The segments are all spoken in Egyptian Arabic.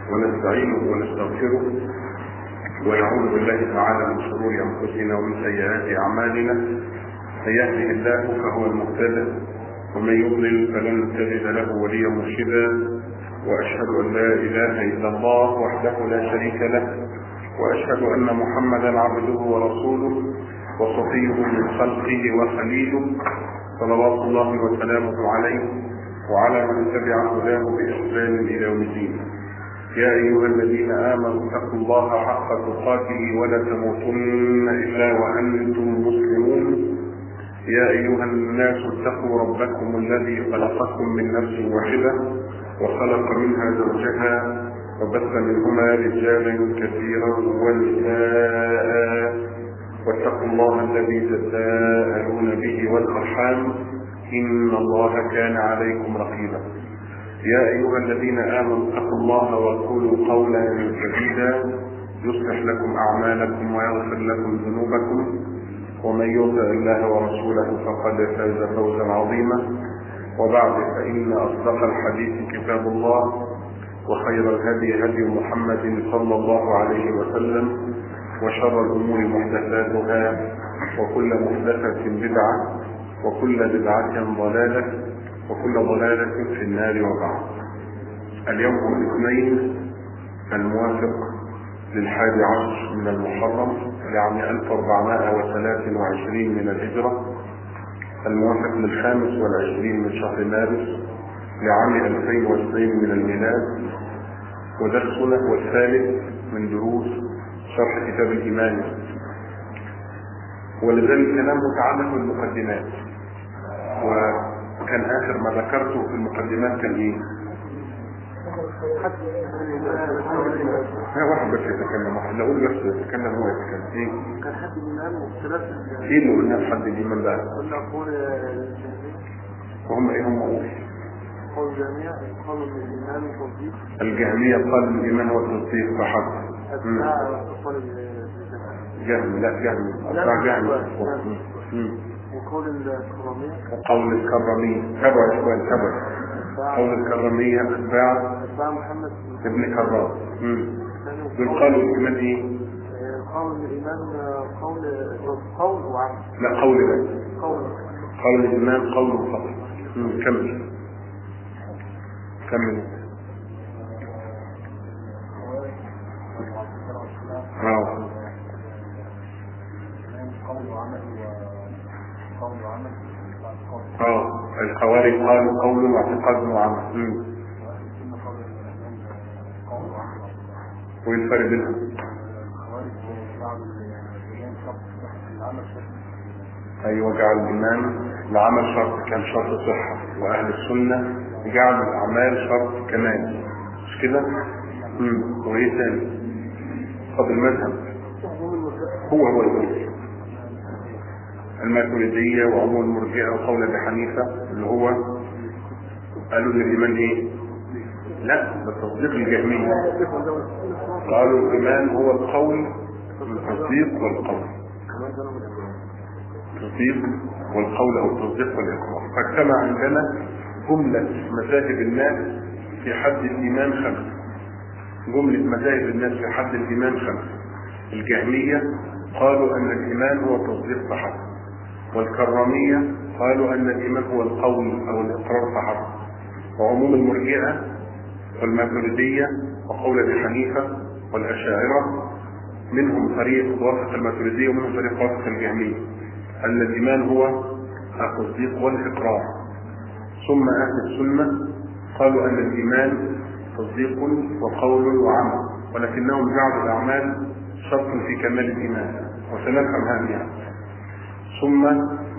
ونستعينه ونستغفره ونعوذ بالله تعالى من شرور انفسنا ومن سيئات اعمالنا من يهده الله فهو المهتدى ومن يضلل فلن تجد له وليا مرشدا واشهد ان لا اله الا الله وحده لا شريك له واشهد ان محمدا عبده ورسوله وصفيه من خلقه وخليله صلوات الله وسلامه عليه وعلى من تبع هداه باحسان الى يوم الدين يا ايها الذين امنوا اتقوا الله حق تقاته ولا تموتن الا وانتم مسلمون يا ايها الناس اتقوا ربكم الذي خلقكم من نفس واحده وخلق منها زوجها وبث منهما رجالا كثيرا ونساء واتقوا الله الذي تساءلون به والارحام ان الله كان عليكم رقيبا يا ايها الذين امنوا اتقوا الله وقولوا قولا سديدا يصلح لكم اعمالكم ويغفر لكم ذنوبكم ومن يطع الله ورسوله فقد فاز فوزا عظيما وبعد فان اصدق الحديث كتاب الله وخير الهدي هدي محمد صلى الله عليه وسلم وشر الامور محدثاتها وكل محدثه بدعه وكل بدعه ضلاله وكل ضلاله في النار وبعد اليوم الاثنين الموافق للحادي عشر من المحرم لعام 1423 من الهجرة الموافق للخامس والعشرين من شهر مارس لعام 2020 من الميلاد ودرسنا هو الثالث من دروس شرح كتاب الإيمان ولذلك كلام متعلق بالمقدمات وكان آخر ما ذكرته في المقدمات كان إيه؟ لا واحد بس يتكلم واحد لا اقول بس يتكلم هو يتكلم ايه كان حد الإمام واختلاف ايه اللي قلناه في حد الايمان بقى قلنا قول وهم ايه هم قول قول الجميع قول من الإمام تصديق الجهمية قالوا الايمان هو التصديق فحسب مم. أتباع قول جهم لا جهم أتباع جهم مم. وقول الكرامية وقول الكرمية تبع يا اخوان تبع قول الكرمية اتباع أتباع محمد بن ابن كرام مم. ثاني دول قالوا الايمان ايه قول الإمام قول قول وعمل لا قول بس قول قول الإمام قول فقط مم، كمل كمل اه قول وعمل وقول وعمل اه الخوارج قالوا قول واعتقاد وعمل مم. قول وعمل وايه الفرق بينهم؟ الخوارج بعض الإمام شرط صحة العمل شرط ايوه جعل الإمام العمل شرط كان شرط صحة وأهل السنة جعلوا الأعمال شرط كمال مش كده؟ مم. وإيه تاني؟ طب المذهب هو هو الأول الماتريدية وعموم المرجئة وقول أبي حنيفة اللي هو قالوا إن الإيمان إيه؟ لا ده تصديق الجهمية قالوا الإيمان هو القول التصديق والقول التصديق والقول أو التصديق والإقرار فاجتمع عندنا جملة مذاهب الناس في حد الإيمان خمسة جملة مذاهب الناس في حد الإيمان خمسة الجهمية قالوا أن الإيمان هو التصديق فحسب والكرامية قالوا أن الإيمان هو القول أو الإقرار فحسب وعموم المرجئة والماتريدية وقول أبي حنيفة والأشاعرة منهم فريق وافق الماتريدية ومنهم فريق وافق الجهمية أن الإيمان هو التصديق والإقرار ثم أهل السنة قالوا أن الإيمان تصديق وقول وعمل ولكنهم جعلوا الأعمال شرط في كمال الإيمان وسنفهم هذه يعني. ثم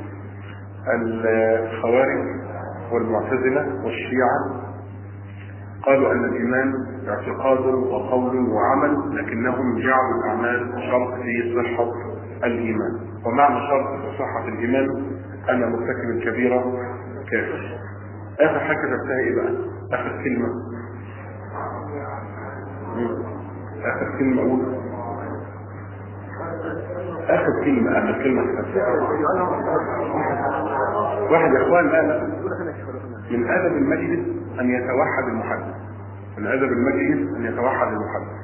الخوارج والمعتزلة والشيعة قالوا أن الإيمان اعتقاد وقول وعمل لكنهم جعلوا الأعمال شرط في صحة الإيمان ومعنى شرط في صحة الإيمان أن مرتكب الكبيرة كافر آخر حاجة كتبتها إيه بقى؟ آخر كلمة مم. آخر كلمة أقول آخر كلمة آخر كلمة كتبتها واحد يا إخوان لا لا من أدب المجلس أن يتوحد المحدث من ادب المجلس ان يتوحد المحدث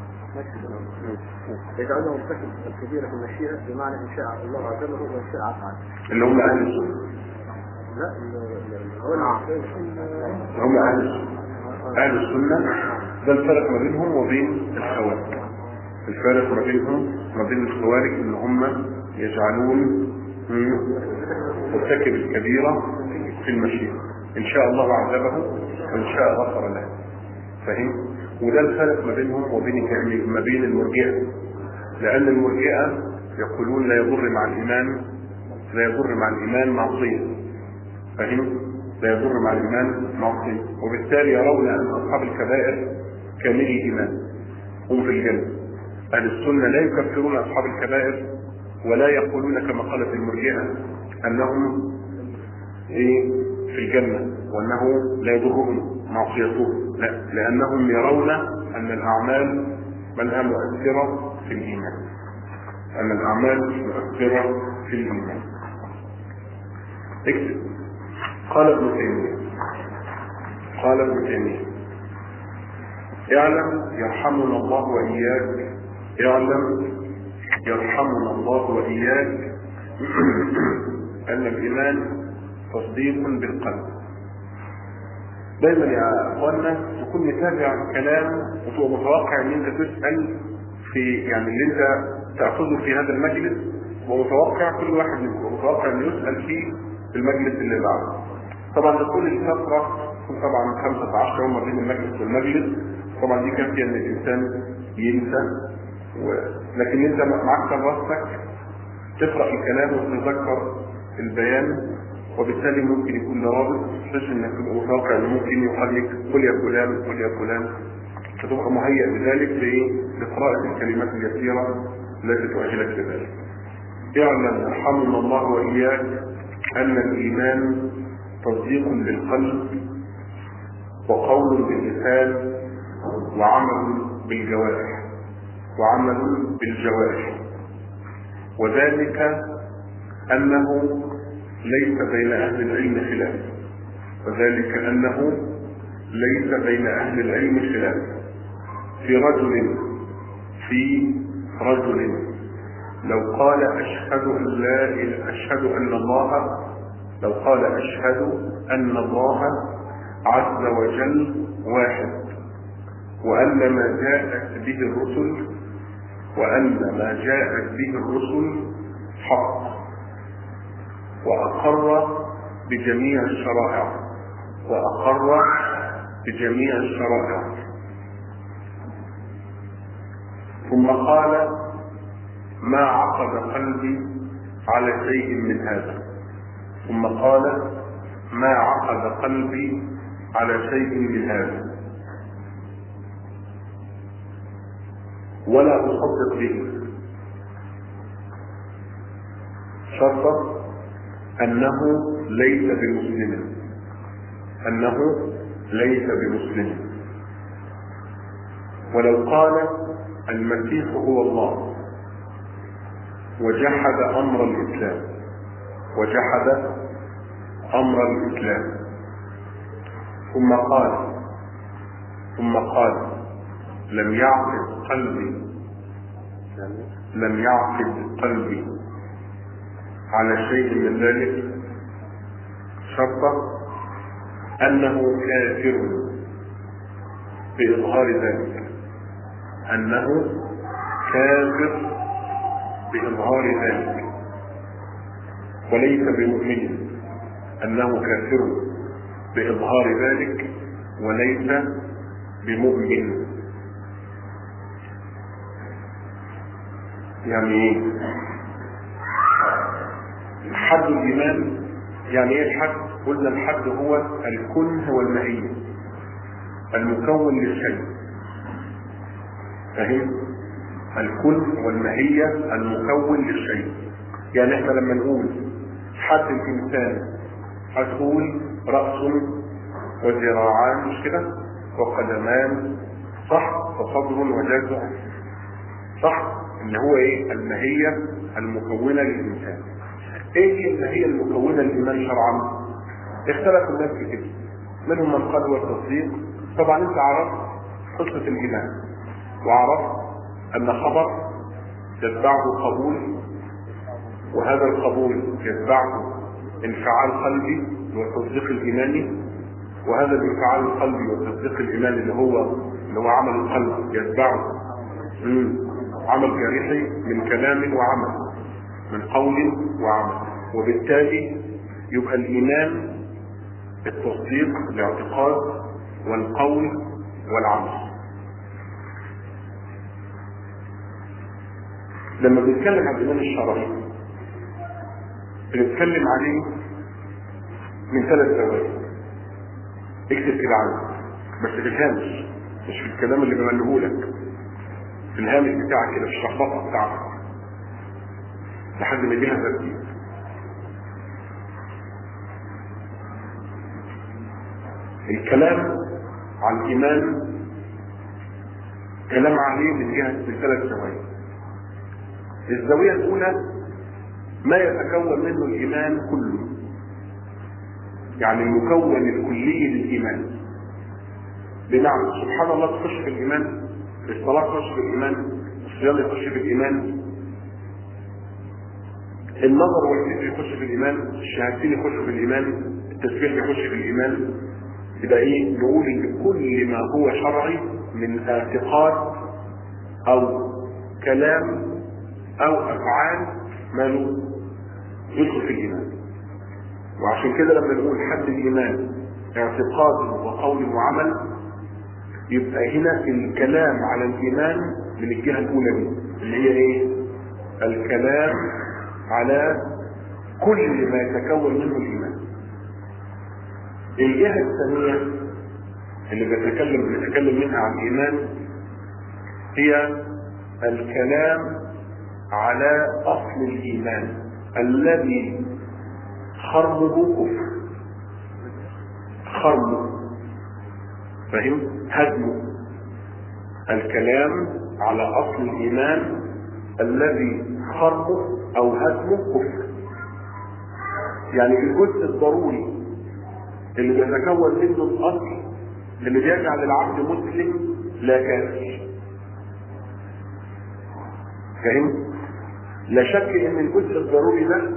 يجعله مرتكب الكبيرة في المشيئة بمعنى إن شاء الله عز وجل وإن شاء أفعل اللي هم اهل السنه لا ال- ال- هو ال- اللي هم اهل السنه اهل السنه ده الفرق ما بينهم وبين الخوارج الفرق ما بينهم ما بين الخوارج ان هم يجعلون مم، مرتكب الكبيره في المشيئه ان شاء الله عذبه وان شاء غفر له فاهم وده الفرق ما بينهم وبين ما بين المرجئه لان المرجئه يقولون لا يضر مع الايمان لا يضر مع الايمان معصيه فاهم لا يضر مع الايمان معصيه وبالتالي يرون ان اصحاب الكبائر كاملي ايمان هم في الجنه اهل السنه لا يكفرون اصحاب الكبائر ولا يقولون كما قالت المرجئه انهم ايه في الجنه وانه لا يضرهم معصيتهم لا لانهم يرون ان الاعمال منها مؤثره في الايمان ان الاعمال مؤثره في الايمان اكتب قال ابن تيميه قال ابن تيميه اعلم يرحمنا الله واياك اعلم يرحمنا الله واياك ان الايمان تصديق بالقلب دايما يا اخوانا تكون متابع كلام وتبقى متوقع ان انت تسال في يعني اللي انت تاخذه في هذا المجلس ومتوقع كل واحد منكم متوقع انه يسال فيه في المجلس اللي بعده طبعا لكل الفتره تكون طبعا 15 يوم ما بين المجلس والمجلس طبعا دي كافيه ان الانسان ينسى و... لكن انت معاك كراستك تقرا الكلام وتتذكر البيان وبالتالي ممكن يكون ده رابط بحيث انك تبقى متوقع انه ممكن يقال لك قل يا فلان قل يا فلان فتبقى مهيئ بذلك لايه؟ لقراءة الكلمات اليسيرة التي تؤهلك لذلك. اعلم يرحمنا الله واياك ان الايمان تصديق بالقلب وقول باللسان وعمل بالجوارح وعمل بالجوارح وذلك انه ليس بين اهل العلم خلاف وذلك انه ليس بين اهل العلم خلاف في رجل في رجل لو قال اشهد ان لا اله اشهد ان الله لو قال اشهد ان الله عز وجل واحد وان ما جاءت به الرسل وان ما جاءت به الرسل حق وأقر بجميع الشرائع وأقر بجميع الشرائع ثم قال ما عقد قلبي على شيء من هذا ثم قال ما عقد قلبي على شيء من هذا ولا أصدق به شرطا أنه ليس بمسلم أنه ليس بمسلم ولو قال المسيح هو الله وجحد أمر الإسلام وجحد أمر الإسلام ثم قال ثم قال لم يعقد قلبي لم يعقد قلبي على شيء من ذلك شرط أنه كافر بإظهار ذلك أنه كافر بإظهار ذلك وليس بمؤمن أنه كافر بإظهار ذلك وليس بمؤمن يعني ايه حد الإيمان يعني ايه الحد قلنا الحد هو الكنه والماهية المكون للشيء فاهم الكن والماهية المكون للشيء يعني احنا لما نقول حد الإنسان هتقول رأس وذراعان مش كده وقدمان صح وصدر وجزع صح اللي هو ايه الماهية المكونة للإنسان ايه هي الماهية المكونة للإيمان شرعا اختلف الناس في كده منهم من قال هو التصديق طبعا انت عرفت قصة الايمان وعرفت ان خبر يتبعه قبول وهذا القبول يتبعه انفعال قلبي والتصديق الايماني وهذا الانفعال القلبي والتصديق الايماني اللي هو اللي هو عمل القلب يتبعه مم. عمل جارحي من كلام وعمل من قول وعمل وبالتالي يبقى الايمان التصديق الاعتقاد والقول والعمل لما بنتكلم عن الايمان الشرعي بنتكلم عليه من ثلاث زوايا اكتب كده عنه بس في الهامش مش في الكلام اللي بمليه لك في الهامش بتاعك كده في الشخبطه بتاعتك لحد ما يجيها ترتيب الكلام عن الايمان كلام عليه من جهه من ثلاث زوايا الزاويه الاولى ما يتكون منه الايمان كله يعني المكون الكلي للايمان بمعنى سبحان الله تخش في الايمان الصلاه تخش في الايمان الصيام يخش في الايمان النظر والفكر يخش في الايمان الشهادتين يخشوا في الايمان التسبيح يخش في الايمان يبقى ايه نقول ان كل ما هو شرعي من اعتقاد او كلام او افعال ماله يدخل في الايمان وعشان كده لما نقول حد الايمان اعتقاد وقول وعمل يبقى هنا الكلام على الايمان من الجهه الاولى دي اللي هي ايه الكلام على كل ما يتكون منه الايمان الجهه الثانيه اللي بتكلم بنتكلم منها عن الايمان هي الكلام على اصل الايمان الذي خرمه كفر خرمه فهم هدمه الكلام على اصل الايمان الذي خرمه او هدمه كفر يعني الجزء الضروري اللي بيتكون منه الاصل اللي بيجعل العبد مسلم لا كافر فهم لا شك ان الجزء الضروري ده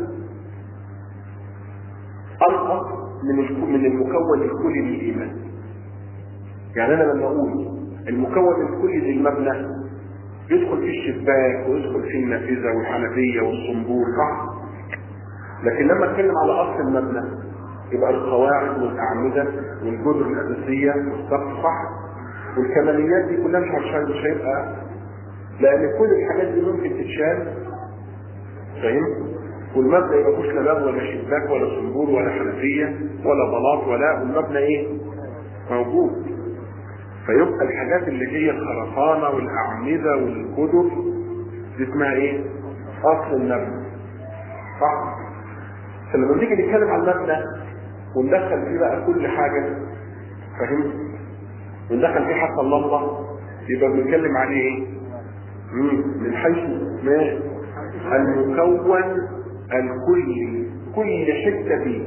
ارقى من من المكون الكلي للايمان يعني انا لما اقول المكون الكلي للمبنى يدخل فيه الشباك ويدخل فيه النافذه والحنفيه والصنبور صح لكن لما اتكلم على اصل المبنى يبقى القواعد والاعمده والجدر الاساسيه والسقف صح والكماليات دي كلها مش مش هيبقى لان كل الحاجات دي ممكن تتشال فاهم والمبنى يبقى مش لا باب ولا شباك ولا صنبور ولا حنفيه ولا بلاط ولا والمبنى ايه موجود فيبقى الحاجات اللي هي الخرسانه والاعمده والجدر دي اسمها ايه اصل المبنى صح فلما نيجي نتكلم عن المبنى وندخل فيه بقى كل حاجه فاهم وندخل فيه حتى اللمبه يبقى بنتكلم عليه ايه من حيث ما المكون الكلي كل حته فيه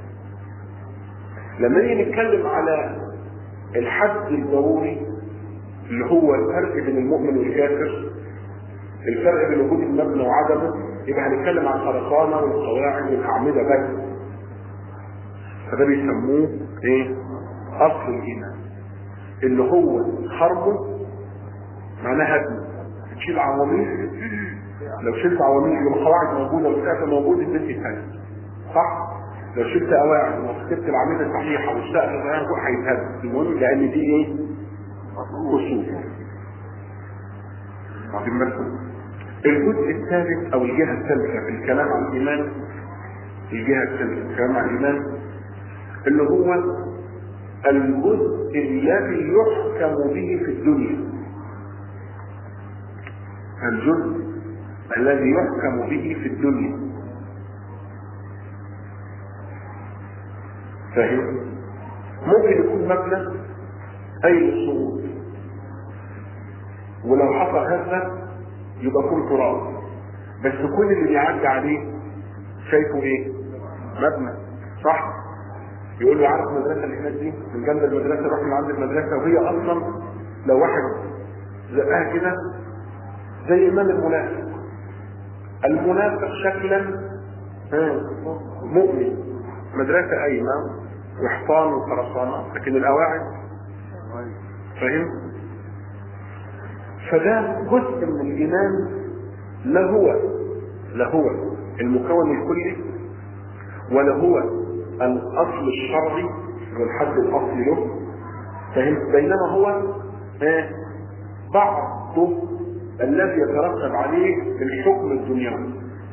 لما نيجي نتكلم على الحد الضروري اللي هو الفرق بين المؤمن والكافر الفرق بين وجود المبنى وعدمه يبقى هنتكلم عن الخرسانه والقواعد والاعمده بس فده بيسموه ايه؟ اصل الايمان اللي هو خرمه معناه هدمه تشيل عواميد لو شلت عواميد يبقى القواعد موجوده والسقف موجود البيت يتهد صح؟ لو شلت قواعد وركبت العميد الصحيحه والسقف صحيح فوق هيتهد المهم لان دي ايه؟ اصول واخدين بالكم؟ الجزء الثالث او الجهه الثالثه في الكلام عن الايمان الجهه الثالثه في الكلام عن الايمان اللي هو الجزء الذي يحكم به في الدنيا الجزء الذي يحكم به في الدنيا فاهم ممكن يكون مبنى اي الصعود ولو حصل هذا يبقى كل تراب بس كل اللي بيعدي عليه شايفه ايه مبنى صح يقول له عارف المدرسه اللي هناك دي من جنب المدرسه روح من عند المدرسه وهي اصلا لو واحد زقها كده زي امام المنافق المنافق شكلا ها، مؤمن مدرسه قايمه وحصان وخرسانه لكن القواعد فاهم فده جزء من الايمان لا هو لا هو المكون الكلي ولا هو الاصل الشرعي والحد الاصلي له فاهم بينما هو آه، بعضه الذي يترتب عليه الحكم الدنيوي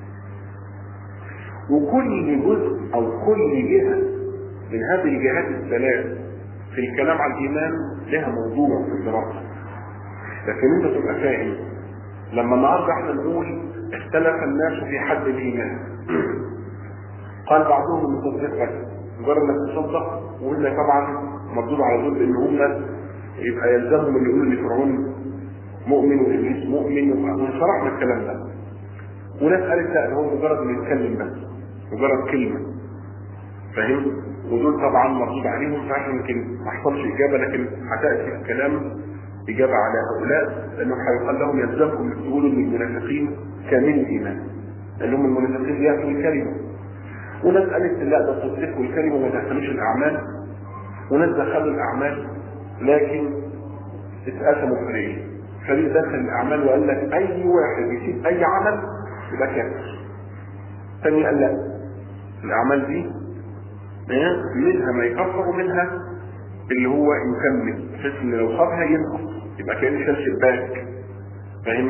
وكل جزء او كل جهه من هذه الجهات الثلاث في الكلام عن الايمان لها موضوع في الدراسه لكن انت تبقى فاهم لما النهارده احنا نقول اختلف الناس في حد الايمان قال بعضهم مصدق بس مجرد انك تصدق وقلنا طبعا مردود على دول ان هم يبقى يلزمهم اللي يقولوا ان فرعون مؤمن وابليس مؤمن وشرحنا الكلام ده وناس قالت لا ده هو مجرد انه يتكلم بس مجرد كلمه فاهم ودول طبعا مردود عليهم فعشان يمكن ما حصلش اجابه لكن هتاتي في الكلام اجابه على هؤلاء لانه هيقال لهم يلزمكم ان تقولوا ان المنافقين كامل الايمان لانهم المنافقين ياتوا الكلمه وناس قالت لا ده التصديق والكلمه ما دخلوش الاعمال وناس دخلوا الاعمال لكن اتقسموا فريقين فريق دخل الاعمال وقال لك اي واحد يسيب اي عمل يبقى كافر ثاني قال لا الاعمال دي إيه؟ منها ما يكفر ومنها اللي هو يكمل بحيث ان لو صابها ينقص يبقى كانه شال شباك فاهم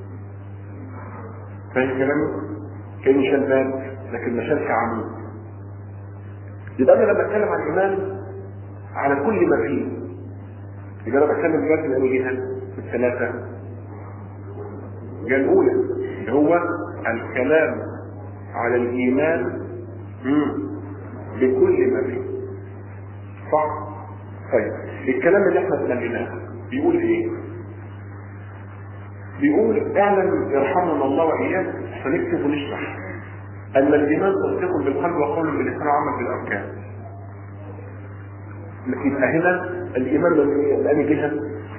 فاهم كلامي كانه شال باب لكن ما شالش عمود يبقى انا لما اتكلم عن الايمان على كل ما فيه يبقى انا بتكلم دلوقتي من اول جهه الثلاثه الجهه الاولى اللي هو الكلام على الايمان مم. بكل ما فيه صح طيب الكلام اللي احنا سمعناه بيقول ايه بيقول اعلم يرحمنا الله واياك فنكتب ونشرح ان الايمان تصديق بالقلب وقول باللسان وعمل بالاركان يبقى هنا الايمان من انهي جهه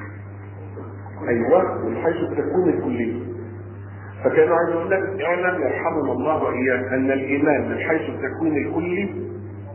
ايوه من حيث تكون الكليه فكانوا عايز يقول لك اعلم يرحمنا الله واياك ان الايمان من حيث التكوين الكلي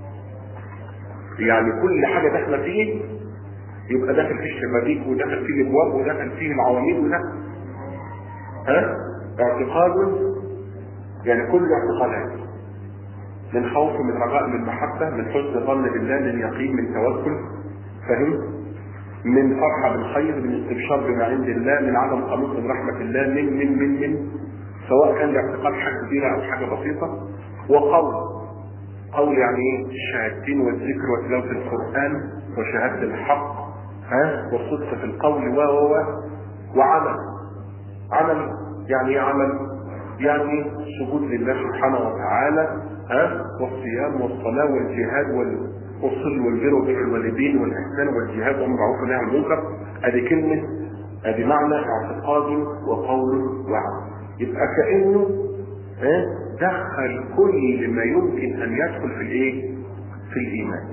يعني كل حاجه داخله فيه يبقى داخل فيه الشبابيك وداخل فيه الابواب وداخل فيه العواميد وداخل ها اعتقاد يعني كل اعتقادات من خوف من رجاء من محبه من حسن ظن بالله من يقين من توكل فهم من فرحه بالخير من استبشار بما عند الله من عدم قنوط من رحمه الله من من من من سواء كان لاعتقاد حاجه كبيره او حاجه بسيطه وقول قول يعني ايه الشهادتين والذكر وتلاوه القران وشهاده الحق ها والصدق في القول و و و وعمل عمل يعني ايه عمل يعني سجود لله سبحانه وتعالى ها والصيام والصلاه والجهاد وال والصل والبر وبر الوالدين والاحسان والجهاد والامر بالمعروف والنهي عن المنكر ادي كلمه ادي معنى اعتقاد وقول وعمل يبقى كانه ها دخل كل ما يمكن ان يدخل في الايه؟ في الايمان.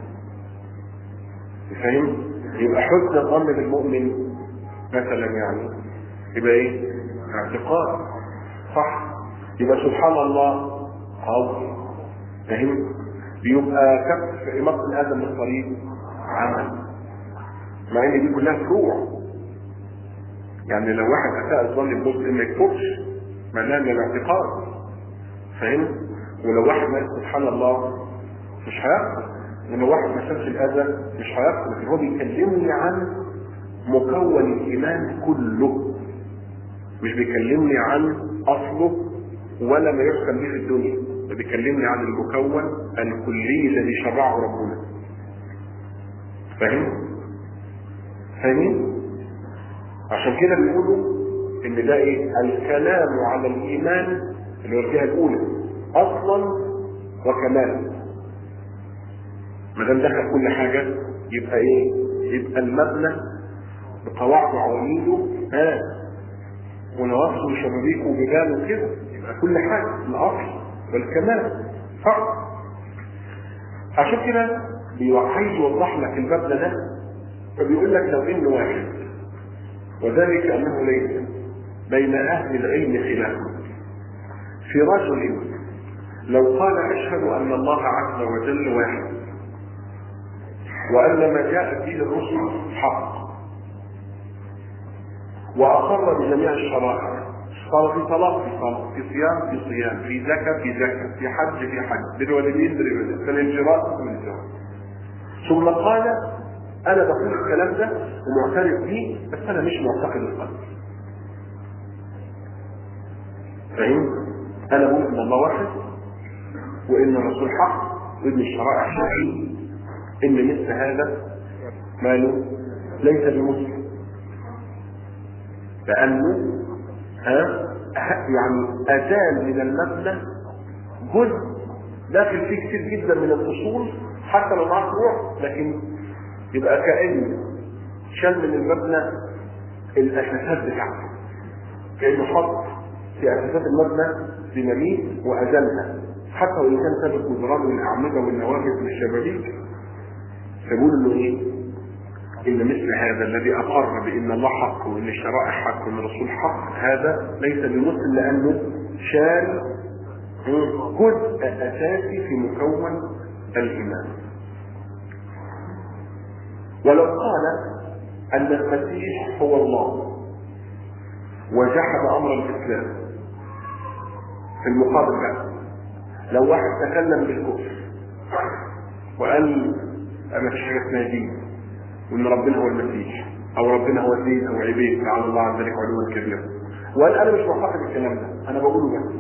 فاهم؟ يبقى حسن الظن بالمؤمن مثلا يعني يبقى ايه؟ اعتقاد صح يبقى سبحان الله قول فاهم؟ بيبقى كف إماطة الآدم من الطريق عمل مع ان دي كلها فروع يعني لو واحد اساء الظن بمسلم ما يكفرش معناه من الاعتقاد فاهم ولو واحد مات سبحان الله مش هيقتل ولو واحد ما شافش الاذى مش هيقتل لكن هو بيكلمني عن مكون الايمان كله مش بيكلمني عن اصله ولا ما يحكم به في الدنيا ده بيكلمني عن المكون الكلي الذي شرعه ربنا فاهم فاهمين عشان كده بيقولوا ان ده ايه الكلام على الايمان اللي هو الجهه الاولى اصلا وكمالا ما دام دخل كل حاجه يبقى ايه يبقى المبنى بقواعده وعواميده ها ونواصل وشبابيك وجبال وكده يبقى كل حاجه الاصل والكمال صح عشان كده عايز يوضح لك المبنى ده فبيقول لك لو انه واحد وذلك انه ليس بين اهل العلم خلاف في رجل لو قال اشهد ان الله عز وجل واحد وان ما جاء به الرسل حق واقر بجميع الشرائع قال في صلاة في صلاة في صيام في صيام في زكاة في زكاة في حج في حج بالوالدين بالوالدين في الانجراء في الانجراء ثم قال انا بقول الكلام ده ومعترف بيه بس انا مش معتقد القلب فاهم انا بقول ان الله واحد وان الرسول حق وان الشرائع شرعيه ان مثل هذا ماله ليس بمسلم لانه ها يعني ازال من المبنى جزء داخل فيه كتير جدا من الاصول حتى لو معاه فروع لكن يبقى كأن شال من المبنى الاساسات بتاعته كانه حط في اساسات المبنى ديناميت وازالها حتى وان كان ساب الجدران والاعمده والنوافذ والشبابيك فبيقول انه ايه؟ ان مثل هذا الذي اقر بان الله حق وان الشرائع حق وان الرسول حق هذا ليس بمسلم لانه شال جزء اساسي في مكون الايمان ولو قال ان المسيح هو الله وجحد امر الاسلام في المقابل بقى لو واحد تكلم بالكفر وقال ما فيش حاجه اسمها دين وان ربنا هو المسيح او ربنا هو الدين او عبيد تعالى الله عن ذلك علوا كبيرا وقال انا مش معتقد الكلام ده انا بقوله بس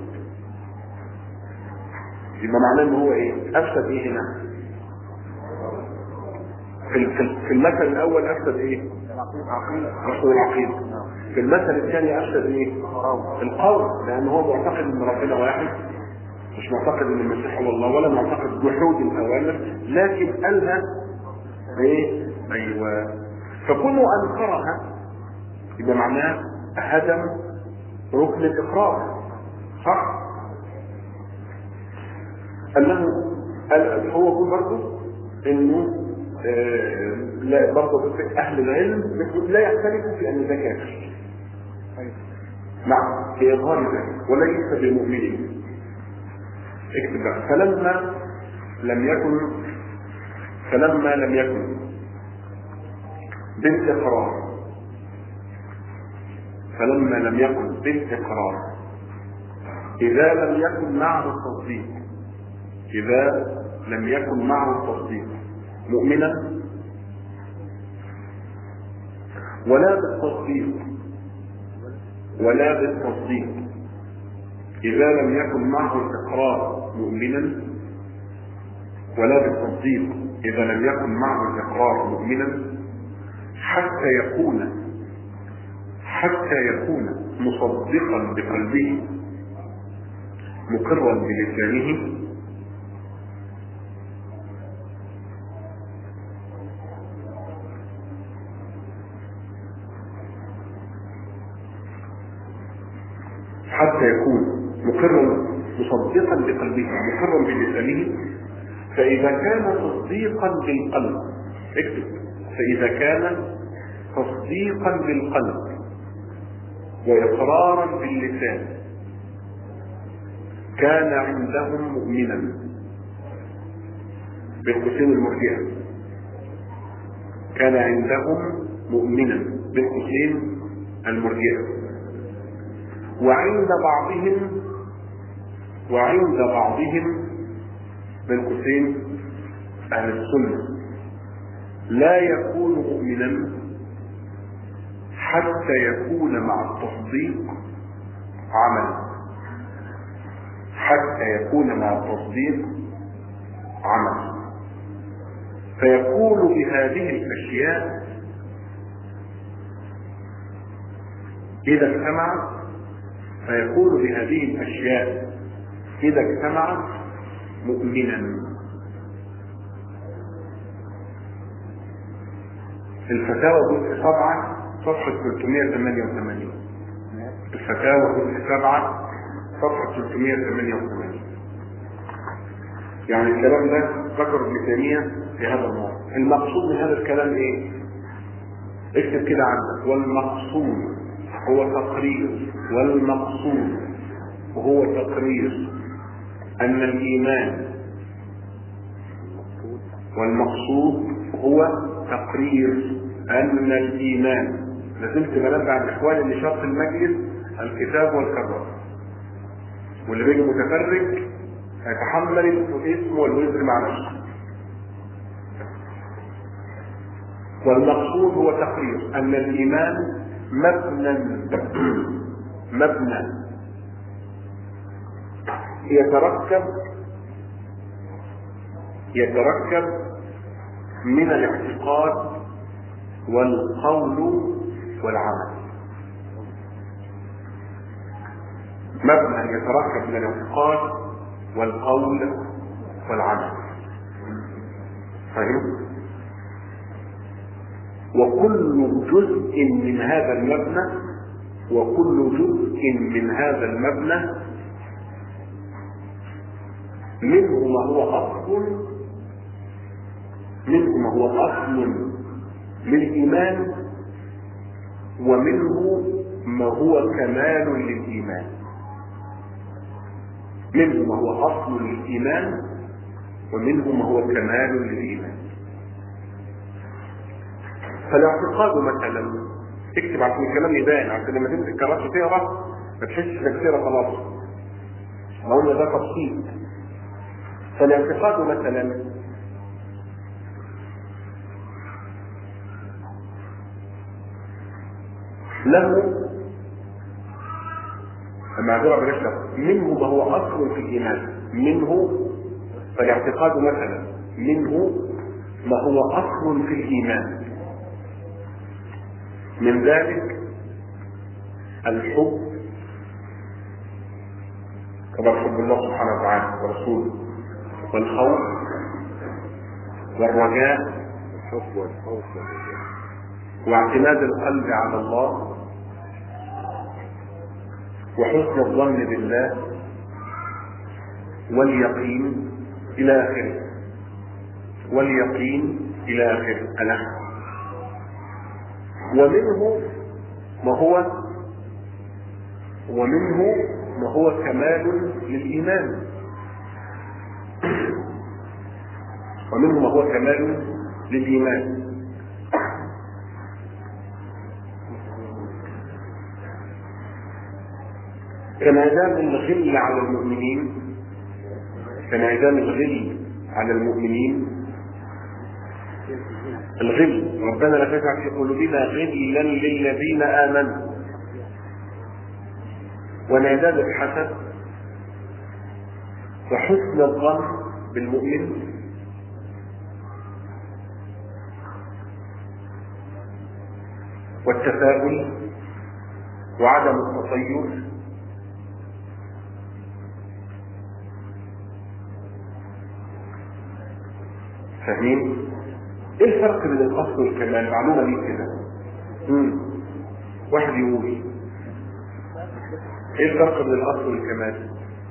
يبقى معناه ان هو ايه افسد ايه هنا في في المثل الاول افسد ايه افسد العقيده في المثل الثاني افسد ايه القول لان هو معتقد ان ربنا واحد مش معتقد ان المسيح هو الله ولا معتقد جحود الاوامر لكن قالها ايه ايوه فكونه انكرها يبقى معناه هدم ركن الاقرار صح انه هو يقول برضه انه آه لا برضه اهل العلم لا يختلفوا في ان ده كافر نعم في اظهار ذلك وليس بمؤمنين اكتب بقى فلما لم يكن فلما لم يكن بالاقرار فلما لم يكن بالاقرار اذا لم يكن معه التصديق اذا لم يكن معه التصديق مؤمنا ولا بالتصديق ولا بالتصديق اذا لم يكن معه الاقرار مؤمنا ولا بالتصديق اذا لم يكن معه الاقرار مؤمنا حتى يكون حتى يكون مصدقا بقلبه مقرا بلسانه حتى يكون مقرا مصدقا بقلبه مقرا بلسانه فإذا كان تصديقا بالقلب اكتب فإذا كان تصديقا بالقلب وإقرارا باللسان كان عندهم مؤمنا بالقسم المرجئة كان عندهم مؤمنا بالقسم المرجئة وعند بعضهم وعند بعضهم بين قوسين اهل السنه لا يكون مؤمنا حتى يكون مع التصديق عمل حتى يكون مع التصديق عمل فيكون بهذه الاشياء اذا اجتمعت فيكون بهذه الاشياء اذا اجتمعت مؤمنا الفتاوى جزء سبعة صفحة 388 الفتاوى جزء سبعة صفحة 388 يعني الكلام ده ذكر ابن تيمية في هذا الموضوع المقصود من هذا الكلام ايه اكتب كده عندك والمقصود هو تقرير والمقصود هو تقرير ان الايمان والمقصود هو تقرير ان الايمان لازلت بنبه على الاخوان ان شرط المجلس الكتاب والكرر واللي بيجي متفرج هيتحمل الاسم والوزر مع نفسه والمقصود هو تقرير ان الايمان مبنى مبنى يتركب يتركب من الاعتقاد والقول والعمل مبنى يتركب من الاعتقاد والقول والعمل فاهم وكل جزء من هذا المبنى وكل جزء من هذا المبنى منه ما هو اصل منه ما هو اصل للايمان ومنه ما هو كمال للايمان منه ما هو اصل للايمان ومنه ما هو كمال للايمان فالاعتقاد مثلا اكتب عشان الكلام يبان عشان لما تمسك كراسه تقرا ما تحسش انك تقرا خلاص ما قلنا ده تفصيل فالاعتقاد مثلا له معذرة بلاش له منه ما هو أصل في الإيمان منه فالاعتقاد مثلا منه ما هو أصل في الإيمان من ذلك الحب كما حب الله سبحانه وتعالى ورسوله والخوف والرجاء الحب والخوف والرجاء واعتماد القلب على الله وحسن الظن بالله واليقين الى اخره واليقين الى اخره انا ومنه ما هو ومنه ما هو كمال للايمان ومنه ما هو كمال للايمان كانعدام الغل على المؤمنين كانعدام الغل على المؤمنين الغل ربنا لا تجعل في قلوبنا غلا للذين امنوا وانعدام الحسد وحسن الظن بالمؤمن والتفاؤل وعدم التطير فاهمين؟ ايه الفرق بين الاصل والكمال؟ معلومه ليك كده. امم واحد يقول ايه الفرق بين الاصل والكمال؟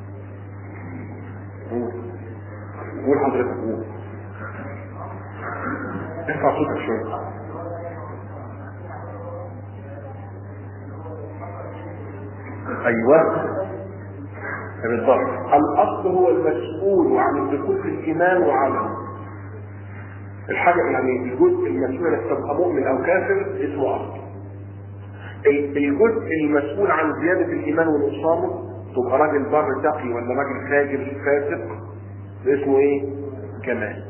قول قول حضرتك قول ارفع صوتك شويه ايوه بالضبط الاصل هو المسؤول عن الدخول في الايمان وعمله الحاجة يعني الجزء المسؤول انك تبقى مؤمن او كافر اسمه اصل. الجزء المسؤول عن زيادة الايمان ونقصانه تبقى راجل بر تقي ولا راجل فاجر فاسق اسمه ايه؟ كمال.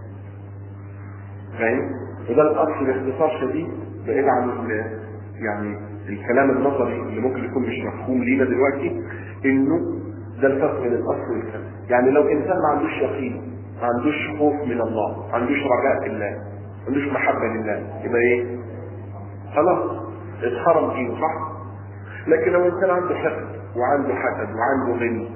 فاهم؟ وده الاصل باختصار شديد بعيد عن يعني الكلام النظري اللي ممكن يكون مش مفهوم لينا دلوقتي انه ده الفرق بين الاصل والكمال. يعني لو انسان ما عندوش يقين ما عندوش خوف من الله ما عندوش رجاء في الله ما عندوش محبة لله يبقى ايه خلاص اتحرم دينه صح لكن لو انسان عنده حقد وعنده حسد وعنده غل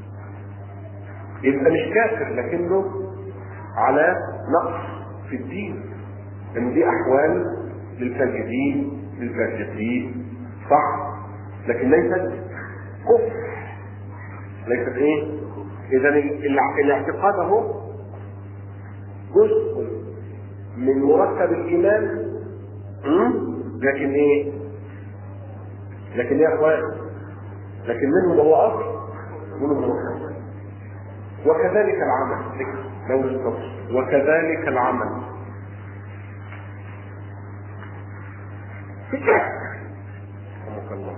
يبقى مش كافر لكنه على نقص في الدين لان دي احوال للفاجرين للفاسقين صح لكن ليست كفر ليست ايه اذا الاعتقاد اهو جزء من مركب الايمان مم؟ لكن ايه لكن ايه يا اخوان لكن منه ما هو اصل منه مركب وكذلك العمل لو الصبر وكذلك العمل رحمك الله.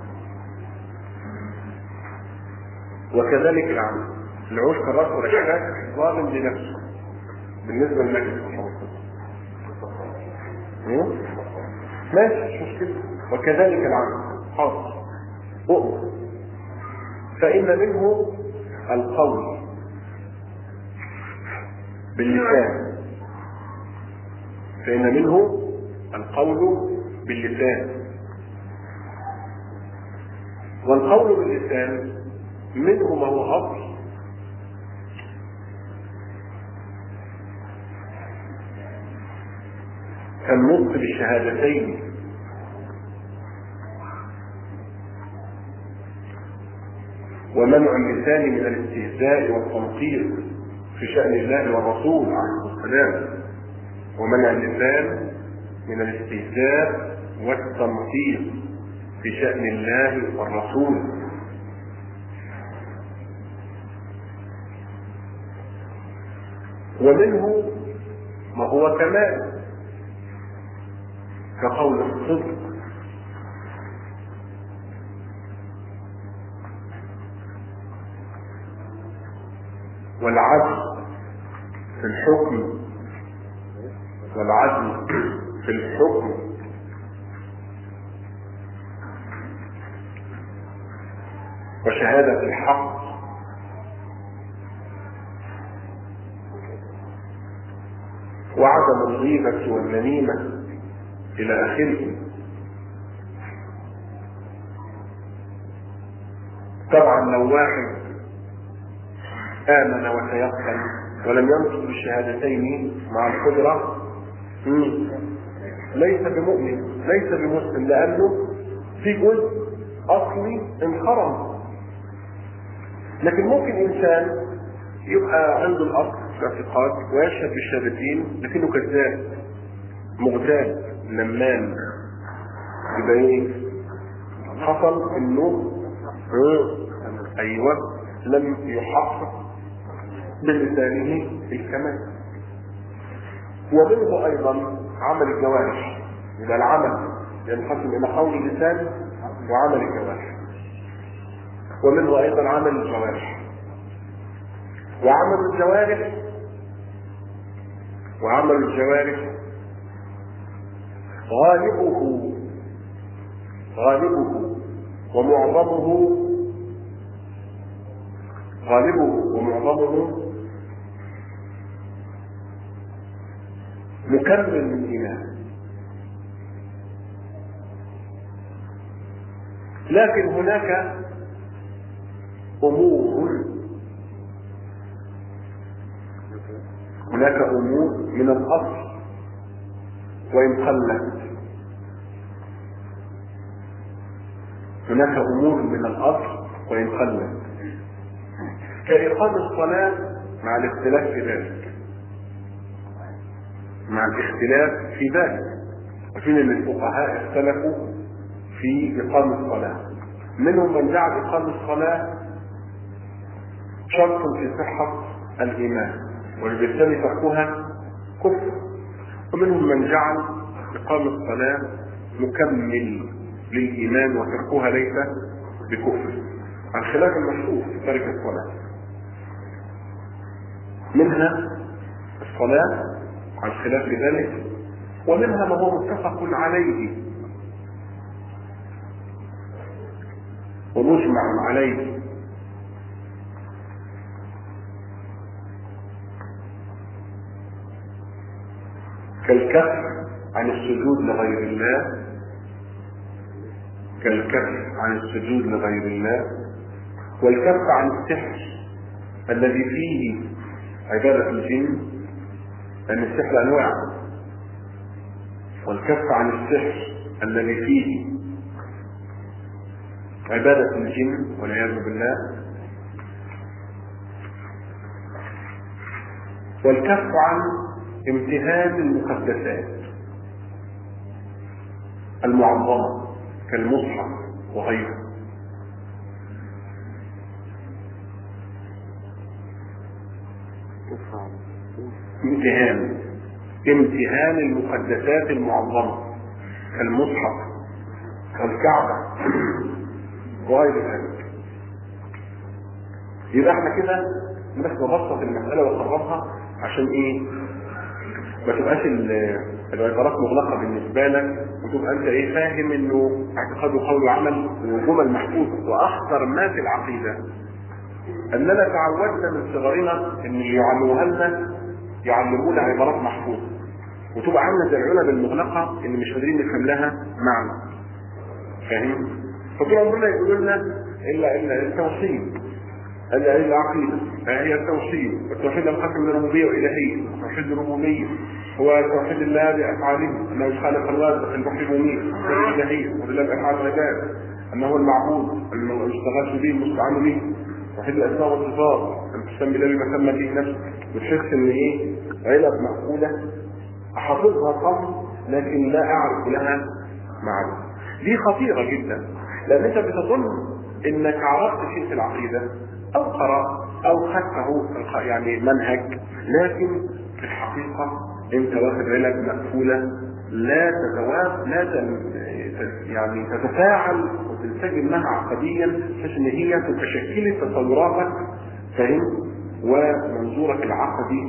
وكذلك العمل العوش كالرأس والإحساس ظالم لنفسه بالنسبة للمجلس رحمه الله ماشي مش مشكلة وكذلك العمل حاضر أؤمر فإن منه القول باللسان فإن منه القول باللسان والقول باللسان منه ما هو أصل كالنطق بالشهادتين ومنع اللسان من الاستهزاء والتنقير في شأن الله والرسول عليه السلام ومنع اللسان من الاستهزاء والتنقير في شأن الله والرسول ومنه ما هو كمال كقول الصدق والعدل في الحكم والعدل في الحكم وشهادة الحق وعدم الغيبة والنميمة إلى آخره طبعا لو واحد آمن وتيقن ولم ينطق بالشهادتين مع القدرة مم. ليس بمؤمن ليس بمسلم لأنه في جزء أصلي انخرم لكن ممكن إنسان يبقى عنده الأصل في الاعتقاد ويشهد بالشهادتين لكنه كذاب مغتاب نمام يبقى ايه؟ حصل انه اه ايوه لم يحقق بلسانه الكمال ومنه ايضا عمل الجوارح يبقى العمل ينقسم الى قول اللسان وعمل الجوارح ومنه ايضا عمل الجوارح وعمل الجوارح وعمل الجوارح غالبه غالبه ومعظمه غالبه ومعظمه مكمل من إيمان لكن هناك أمور هناك أمور من الأصل وإن قلت هناك أمور من الأصل وإن قلت كإقام الصلاة مع الاختلاف في ذلك مع الاختلاف في ذلك عارفين ان الفقهاء اختلفوا في إقام الصلاة منهم من جعل إقام الصلاة شرط في صحة الإيمان وبالتالي تركها كفر ومنهم من جعل إقام الصلاة مكمل للإيمان وتركها ليس بكفر عن خلاف المشهور في ترك الصلاة منها الصلاة عن خلاف ذلك ومنها ما هو متفق عليه ومجمع عليه كالكف عن السجود لغير الله كالكف عن السجود لغير الله والكف عن السحر الذي فيه عبادة الجن لأن السحر أنواع والكف عن السحر الذي فيه عبادة الجن والعياذ بالله والكف عن امتهان المقدسات المعظمة كالمصحف وغيره امتهان امتهان المقدسات المعظمة كالمصحف كالكعبة وغير ذلك يبقى احنا كده بس نبسط المسألة ونقربها عشان ايه ما تبقاش العبارات مغلقة بالنسبة لك وتبقى انت ايه فاهم انه اعتقاد وقول وعمل وجمل محفوظة واخطر ما في العقيدة اننا تعودنا من صغرنا ان يعلموها لنا يعلمونا عبارات محفوظة وتبقى عاملة زي العلب المغلقة اللي مش قادرين نفهم لها معنى فاهم؟ فطول عمرنا يقولوا لنا الا الا التوحيد الا الا العقيدة هي التوحيد التوحيد ينقسم من ربوبية والهية توحيد الربوبية هو توحيد الله بافعاله انه الخالق الرازق المحيي المميت الالهية ولله بافعال العباد انه هو المعبود المستغاث به المستعان به توحيد الاسماء والصفات ان تسمي الله بما سمى به نفسك وتحس ان ايه علب مقبوله احافظها صم لكن لا اعرف لها معنى دي خطيره جدا لان انت بتظن انك عرفت شيء في العقيده او قرات او خدته يعني منهج لكن في الحقيقه انت واخد علب مقفوله لا تتواب لا تن... يعني تتفاعل وتنسجم معها عقديا بحيث ان هي تشكل تصوراتك فاهم ومنظورك العقدي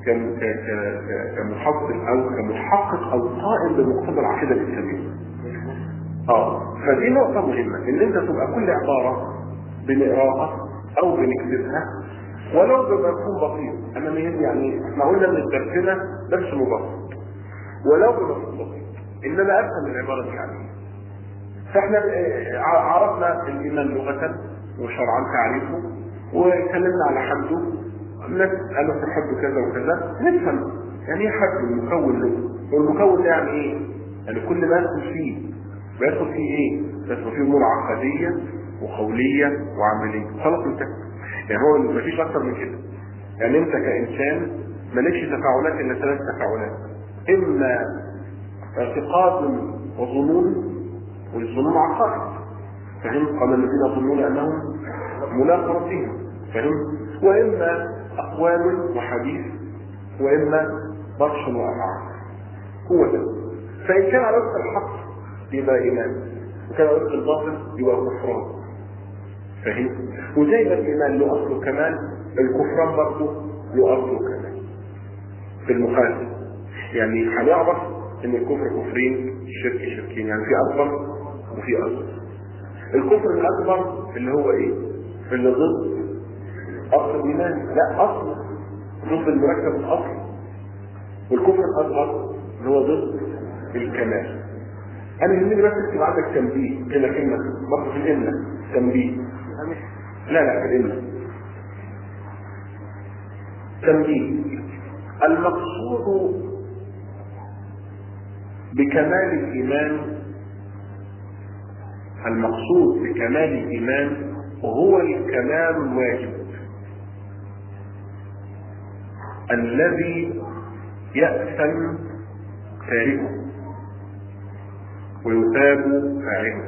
كمحصل او كمحقق او قائم بمقتضى العقيده الاسلاميه. اه فدي نقطه مهمه ان انت تبقى كل عباره بنقراها او بنكتبها ولو بمفهوم بسيط انا يعني احنا قلنا ان الدرس ده درس مبسط ولو بمفهوم بسيط ان انا افهم العباره دي يعني فاحنا عرفنا الايمان لغه وشرعا تعريفه واتكلمنا على حده الناس قالوا في حد كذا وكذا نفهم يعني ايه حد المكون له والمكون ده يعني ايه؟ يعني كل ما يدخل فيه بيدخل فيه ايه؟ بيدخل فيه امور عقديه وقوليه وعمليه خلاص انت يعني هو مفيش اكتر من كده يعني انت كانسان مالكش تفاعلات الا ثلاث تفاعلات اما اعتقاد وظنون والظنون عقائد فهم قال الذين يظنون انهم ملاقى ربهم فهم واما اقوال وحديث واما بطش وافعال هو ده فان كان على وفق الحق يبقى ايمان وكان على وفق الباطل يبقى كفران فاهم وزي ما الايمان له اصله كمان الكفران برضه له اصله كمان في المخالفه يعني هنعرف ان الكفر كفرين الشرك شركين يعني في اكبر وفي اصغر الكفر الاكبر اللي هو ايه اللي ضد اصل الايمان لا اصل ضد المركب الاصل والكفر الاصغر اللي هو ضد الكمال انا يهمني بس تكتب عندك تنبيه كده كلمه برضه في الامه تنبيه لا لا في الامه تنبيه المقصود بكمال الايمان المقصود بكمال الايمان هو الكمال الواجب الذي يأثم تاركه ويثاب فاعله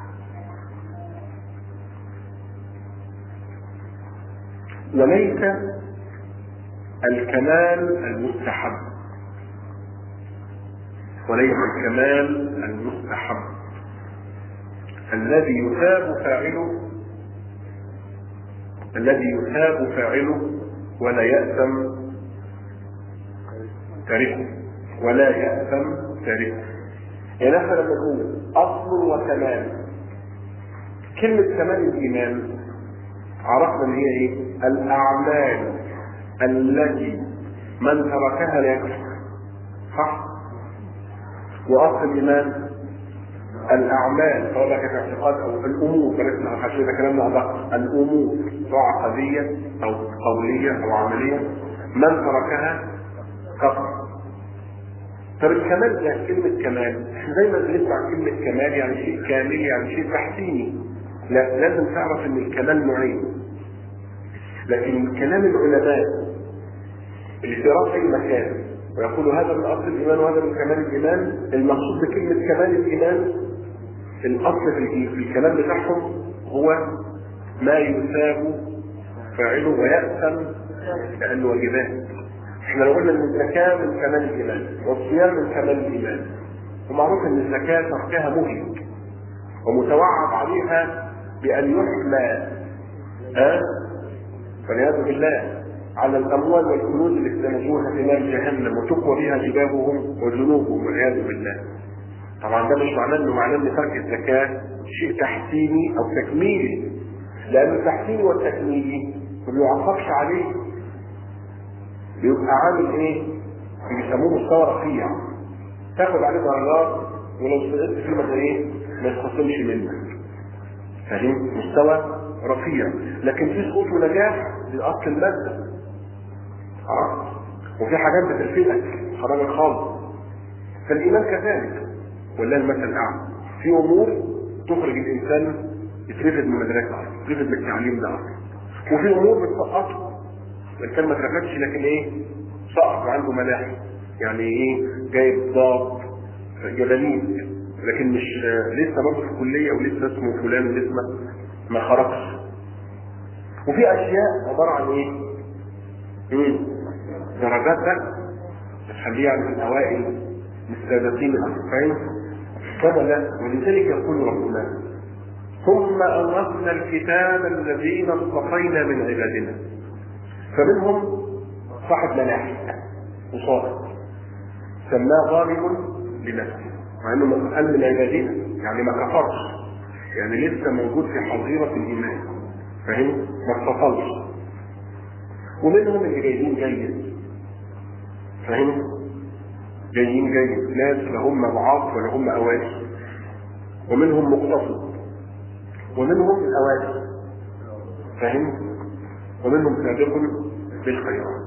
وليس الكمال المستحب وليس الكمال المستحب الذي يثاب فاعله الذي يثاب فاعله ولا يأثم تاركه ولا يأثم تاركه يعني احنا لما نقول اصل وكمال كلمة كمال الإيمان عرفنا ان هي ايه؟ الأعمال التي من تركها لا يكفر صح؟ وأصل الإيمان الأعمال سواء كانت اعتقاد أو الأمور بلاش عشان ده كلامنا أدق الأمور سواء عقدية أو قولية أو عملية من تركها كفر طب الكمال ده كلمة كمال احنا دايما بنسمع كلمة كمال يعني شيء كامل يعني شيء تحسيني لا لازم تعرف ان الكمال نوعين لكن كلام العلماء اللي في رفع المكان ويقول هذا من اصل الايمان وهذا من كمال الايمان المقصود بكلمه كمال الايمان الاصل في في الكلام بتاعهم هو ما يثاب فاعله ويأثم لانه واجبات احنا لو قلنا ان الزكاه من كمال الايمان والصيام من كمال الايمان ومعروف ان الزكاه تركها مهلك ومتوعد عليها بان يحمى ها والعياذ بالله على الاموال والكنوز اللي اكتنزوها في نار جهنم وتقوى بها جباههم وجنوبهم والعياذ بالله. طبعا ده مش معناه انه معناه ان ترك الزكاه شيء تحسيني او تكميلي. لان التحسيني والتكميلي ما بيعاقبش عليه بيبقى عامل ايه؟ بيسموه مستوى رفيع. تاخد عليه درجات ولو سقطت فيه ما ايه؟ ما يتخصمش منك. فاهم؟ مستوى رفيع لكن في سقوط ونجاح لاصل الماده اه وفي حاجات بتلفتك خرجك خالص فالايمان كذلك ولله المثل الاعلى في امور تخرج الانسان يترفد من المدرسه يترفد من التعليم ده اصلا وفي امور بتسقطه الانسان ما اترفدش لكن ايه سقط وعنده ملاحق يعني ايه جايب ضاد جبلين لكن مش لسه برضه في الكليه ولسه اسمه فلان ولسه ما خرجش وفي اشياء عباره عن ايه؟ ايه؟ درجات بقى تخليه يعني من الاوائل من السابقين فاهم؟ كما لا ولذلك يقول ربنا ثم اورثنا الكتاب الذين اصطفينا من عبادنا فمنهم صاحب ملاحق وصادق سماه ظالم لنفسه مع انه قال من عبادنا يعني ما كفرش يعني لسه موجود في حظيره الايمان فاهم؟ ما اتصلش ومنهم اللي جايين جيد فاهم؟ جايين جيد ناس لا هم ضعاف ولا هم اوائل ومنهم مقتصد ومنهم الاوائل فاهم؟ ومنهم سابق بالخيرات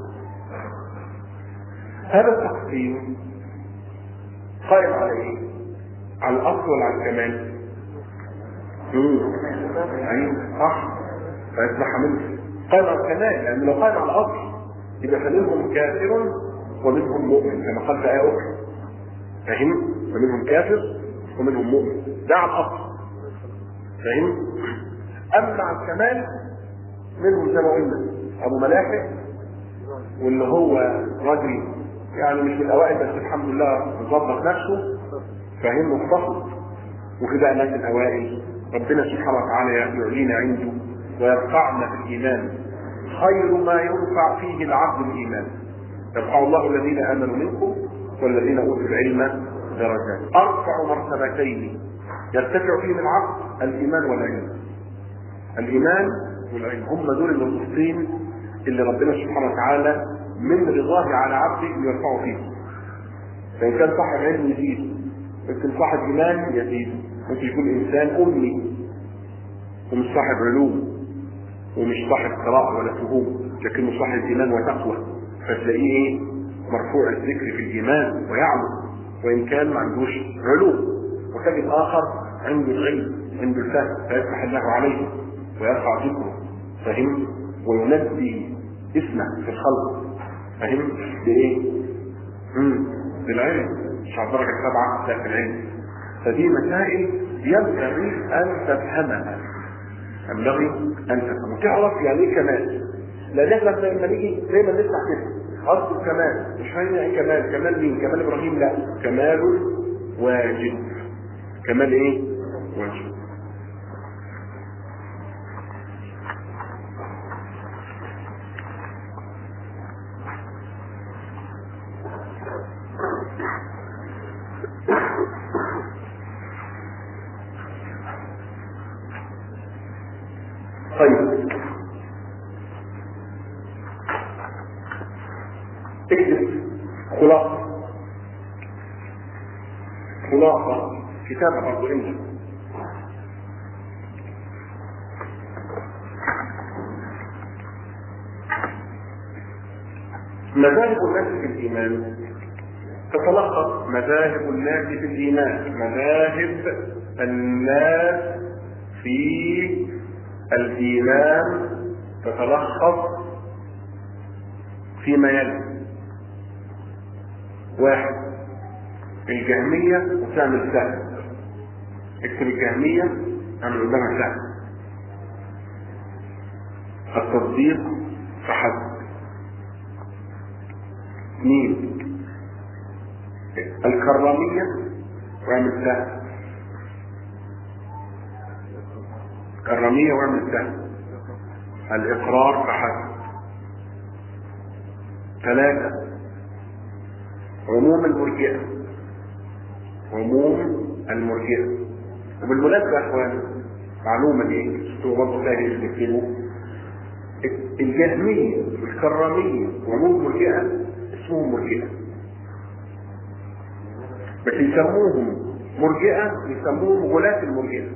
هذا التقسيم قائم على ايه؟ على الاصل ولا على الكمال؟ امم ايوه صح فيصبح منه قائم على الكمال لان لو قائم على الاصل يبقى فمنهم كافر ومنهم مؤمن كما قال في ايه اخرى فاهم؟ فمنهم كافر ومنهم مؤمن ده على الاصل فاهم؟ اما على الكمال منهم زي ما قلنا ابو ملاحق واللي هو راجل يعني مش من الاوائل بس الحمد لله مظبط نفسه فاهم مختصر وفي بقى ناس الاوائل ربنا سبحانه وتعالى يعلينا عنده ويرفعنا في الايمان خير ما يرفع فيه العبد الايمان يرفع الله الذين امنوا منكم والذين اوتوا العلم درجات ارفع مرتبتين يرتفع فيهم العبد الايمان والعلم الايمان والعلم هم دول النصوصين اللي ربنا سبحانه وتعالى من رضاه على عبده ان يرفعه فيه فان كان صاحب علم يزيد ممكن صاحب ايمان يزيد ممكن يكون انسان امي ومش صاحب علوم ومش صاحب قراءة ولا فهوم لكنه صاحب ايمان وتقوى فتلاقيه ايه مرفوع الذكر في الايمان ويعلو وان كان ما عندوش علوم وتجد اخر عنده العلم عنده الفهم فيفتح الله عليه ويرفع ذكره فهم وينبي اسمه في الخلق فهم بايه؟ امم بالعلم مش على الدرجه السابعه لا في العلم فدي مسائل ينبغي ان تفهمها ينبغي ان تفهمها تعرف يعني ايه كمال لان احنا لما نيجي دايما نسمع كده قصد الكمال مش فاهم يعني ايه كمال كمال مين كمال ابراهيم لا كمال واجب كمال ايه واجب طيب اكتب خلاصة خلاصة كتابة برضو عندك مذاهب الناس في الإيمان تتلخص مذاهب الناس في الإيمان مذاهب الناس في الإيمان تتلخص فيما يلي واحد الجهمية وتعمل سهم اكتب الجهمية اعمل قدامها سهم التصديق فحسب اثنين الكرامية واعمل سهم كرامية واعمل سهم الإقرار فحسب ثلاثة عموم المرجئة عموم المرجئة وبالمناسبة يا اخوان معلومة دي شفتوا برضه تاني اللي بيكتبوا الجهمية والكرامية وعموم المرجئة اسمهم مرجئة بس يسموهم مرجئة يسموهم غلاة المرجئة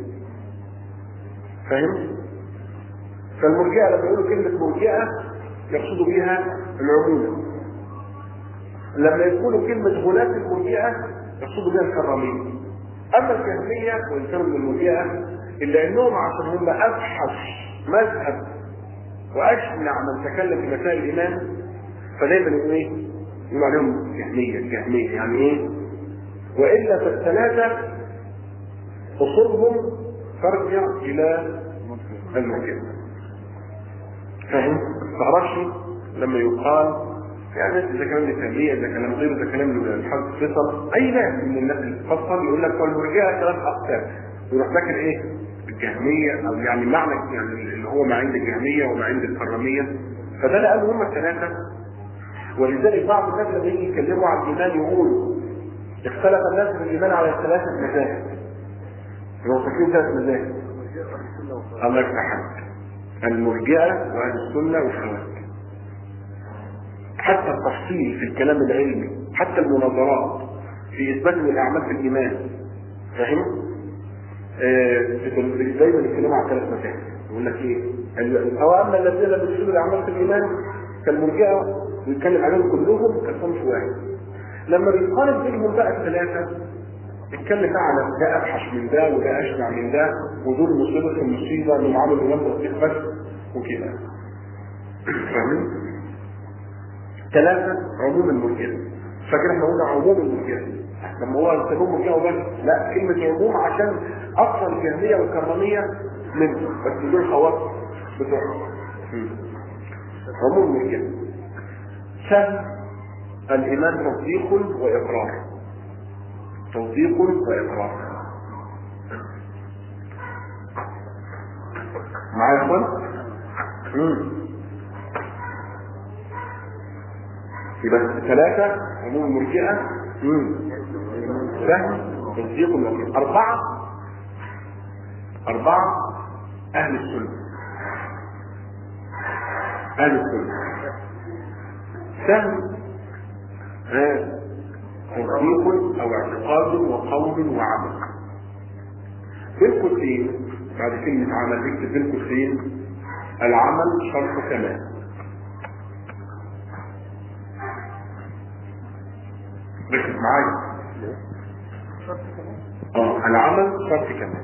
فاهم؟ فالمرجئة لما يقولوا كلمة مرجئة يقصدوا بها العموم لما يقولوا كلمة غلاة المرجئة يقصدوا بها الكرامية أما الجهمية وإن كانوا من المرجئة إلا أنهم عشان هم أبحث مذهب وأشنع من تكلم في مسائل الإيمان فدايما يقولوا إيه؟ يقولوا عليهم جهمية الجهمية يعني إيه؟ وإلا فالثلاثة أصولهم ترجع إلى المرجئة فاهم؟ ما تعرفش لما يقال يعني اذا كلام ابن تيميه اذا كلام غيره اذا كلام الحافظ فيصل اي ناس من الناس اللي تفصل يقول لك والمرجئه ثلاث اقسام يروح ذاكر ايه؟ الجهميه او يعني معنى يعني اللي هو ما عند الجهميه وما عند الكراميه فده اللي قالوا هم الثلاثه ولذلك بعض الناس لما يجي يتكلموا عن الايمان يقولوا اختلف الناس في الايمان على ثلاثه مذاهب هو فاكرين ثلاث مذاهب الله يفتح عليك المرجئه واهل السنه والخوارج حتى التفصيل في الكلام العلمي حتى المناظرات في اثبات الاعمال في الايمان فاهم؟ آه دايما يتكلموا عن ثلاث مسائل يقول لك ايه؟ او اما الذين لم يفسدوا الاعمال في الايمان كالمرجئه ويتكلم عليهم كلهم كالصنف واحد لما بيقارن بينهم بقى الثلاثه اتكلم بقى على ده ابحث من ده وده اشنع من ده ودول مصيبه في المصيبه انهم عملوا لهم تصديق بس وكده فاهمين؟ ثلاثة عموم المرجئة فاكر احنا قلنا عموم المرجئة لما هو يسموه مرجئة وبس لا كلمة عموم عشان أصلا الجهمية والكرامية منه بس دول خواص بتوعهم عموم المرجئة سهل الإيمان تصديق وإقرار تصديق وإقرار معايا يا اخوان؟ يبقى ثلاثة عموم المرجئة فهم تصديق الوكيل أربعة أربعة أهل السنة أهل السنة فهم تصديق أو اعتقاد وقول وعمل بين قوسين بعد كلمة عمل اكتب بين قوسين العمل شرط كمال ركز معايا اه العمل شرط كمان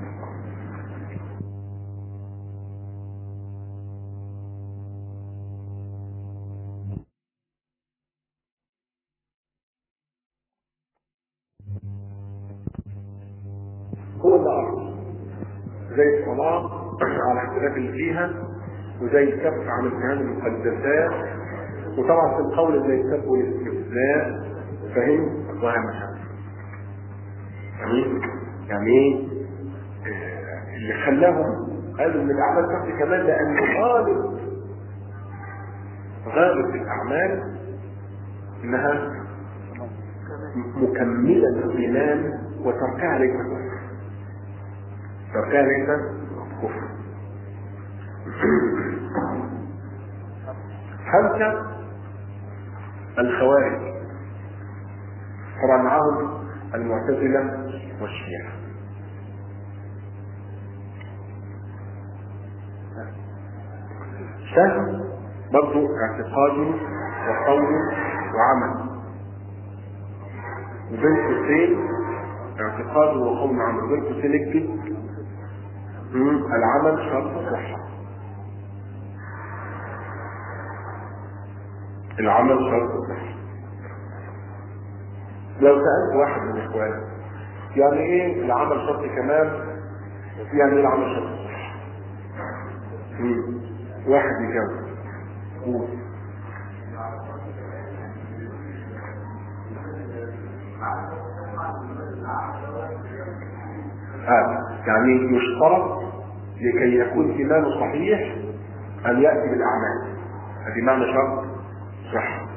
هو الأرض زي الصلاة على اختلاف اللي فيها وزي الكف عن امتهان المقدسات وطبعا في القول زي الكف والاستثناء فاهم ظاهر مشاكل يعني يعني ايه آه، اللي خلاهم قالوا ان الاعمال تقضي كمان لان غالب غالب الاعمال انها مكملة للايمان وتركها ليس كفر تركها ليس كفر خمسة الخوارج طبعا معاهم المعتزلة والشيعة سهل برضو اعتقاد وقول وعمل وبين قوسين اعتقاد وقول وعمل وبين قوسين اكتب العمل شرط الصحة العمل شرط الصحة لو سالت واحد من اخواني يعني ايه العمل شرط كمال يعني ايه العمل شرط صح مم. واحد يجاوب قول آه. يعني يشترط لكي يكون إيمانه صحيح أن يأتي بالأعمال هذه معنى شرط صح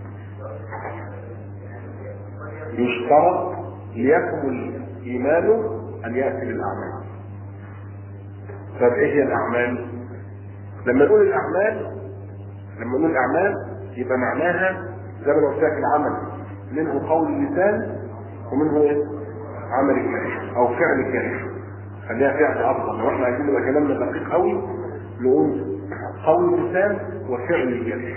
يشترط ليكمل إيمانه أن يأتي بالأعمال طب إيه هي الأعمال؟ لما نقول الأعمال لما نقول الأعمال يبقى معناها زي ما أنا قلت لك العمل منه قول اللسان ومنه إيه؟ عمل الجارح أو فعل الجارح خليها فعل أفضل لو إحنا عايزين نبقى كلامنا دقيق قوي نقول قول اللسان وفعل الجارح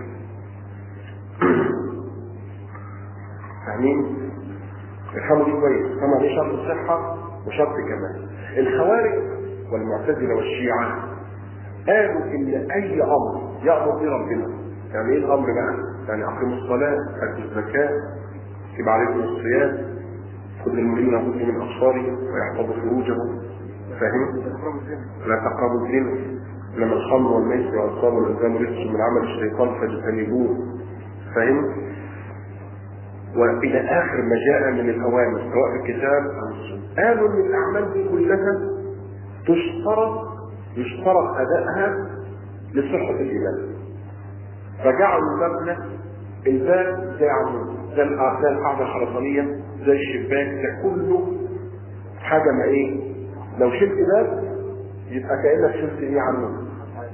فاهمين؟ افهموا دي كويس طبعا دي شرط الصحة وشرط كمال الخوارج والمعتزلة والشيعة قالوا ان اي امر يأمر به ربنا يعني ايه الامر بقى؟ يعني اقيموا الصلاة ادوا الزكاة كتب عليكم الصيام خذ المؤمنين يغضوا من ابصارهم ويحفظوا فروجهم فاهم؟ لا تقربوا الزنا لما الخمر والميسر والانصار والازلام رجس من عمل الشيطان فاجتنبوه فاهم؟ والى اخر ما جاء من الاوامر سواء في الكتاب او السنه قالوا ان الاعمال دي كلها تشترط يشترط ادائها لصحه الايمان فجعلوا مبنى الباب زي عمود زي الق- زي القاعده الخرسانيه زي الشباك ده كله حاجه ما ايه لو شلت باب يبقى كانك شلت ايه عمود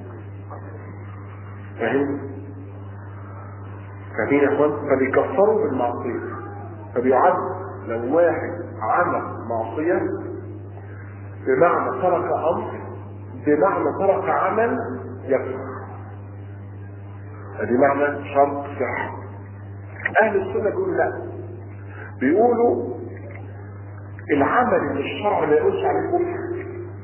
فاهم فاهمين يا اخوان فبيكفروا بالمعصيه فبيعد لو واحد عمل معصيه بمعنى ترك امر بمعنى ترك عمل يكفر ادي معنى شرط صحه اهل السنه بيقولوا لا بيقولوا العمل اللي الشرع ما يقولش عليه كفر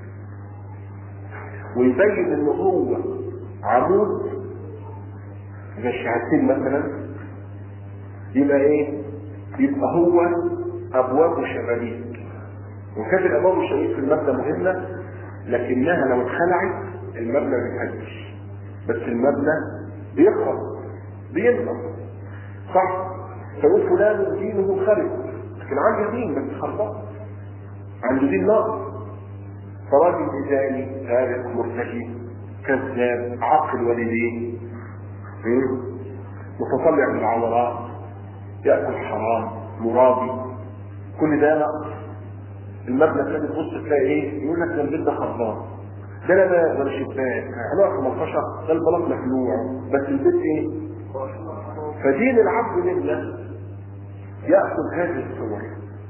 ويبين ان هو عمود زي الشهادتين مثلا يبقى ايه؟ يبقى هو ابواب وشبابيك وكانت الابواب والشبابيك في المبنى مهمه لكنها لو اتخلعت المبنى ما بيتهدش بس المبنى بيخرب بينقص صح فيقول فلان دينه خرب لكن عنده دين بس خربان عنده دين ناقص فراجل ميزاني سارق مرتشي كذاب عاقل والديه متطلع بالعورات ياكل حرام مرابي كل ده نقص المبنى الثاني تبص تلاقي ايه يقول لك ده البيت ده خربان ده لا باب ولا شباك هنقعد 18 ده البلاط مخلوع بس البيت ايه فدين العبد لله ياخذ هذه الصور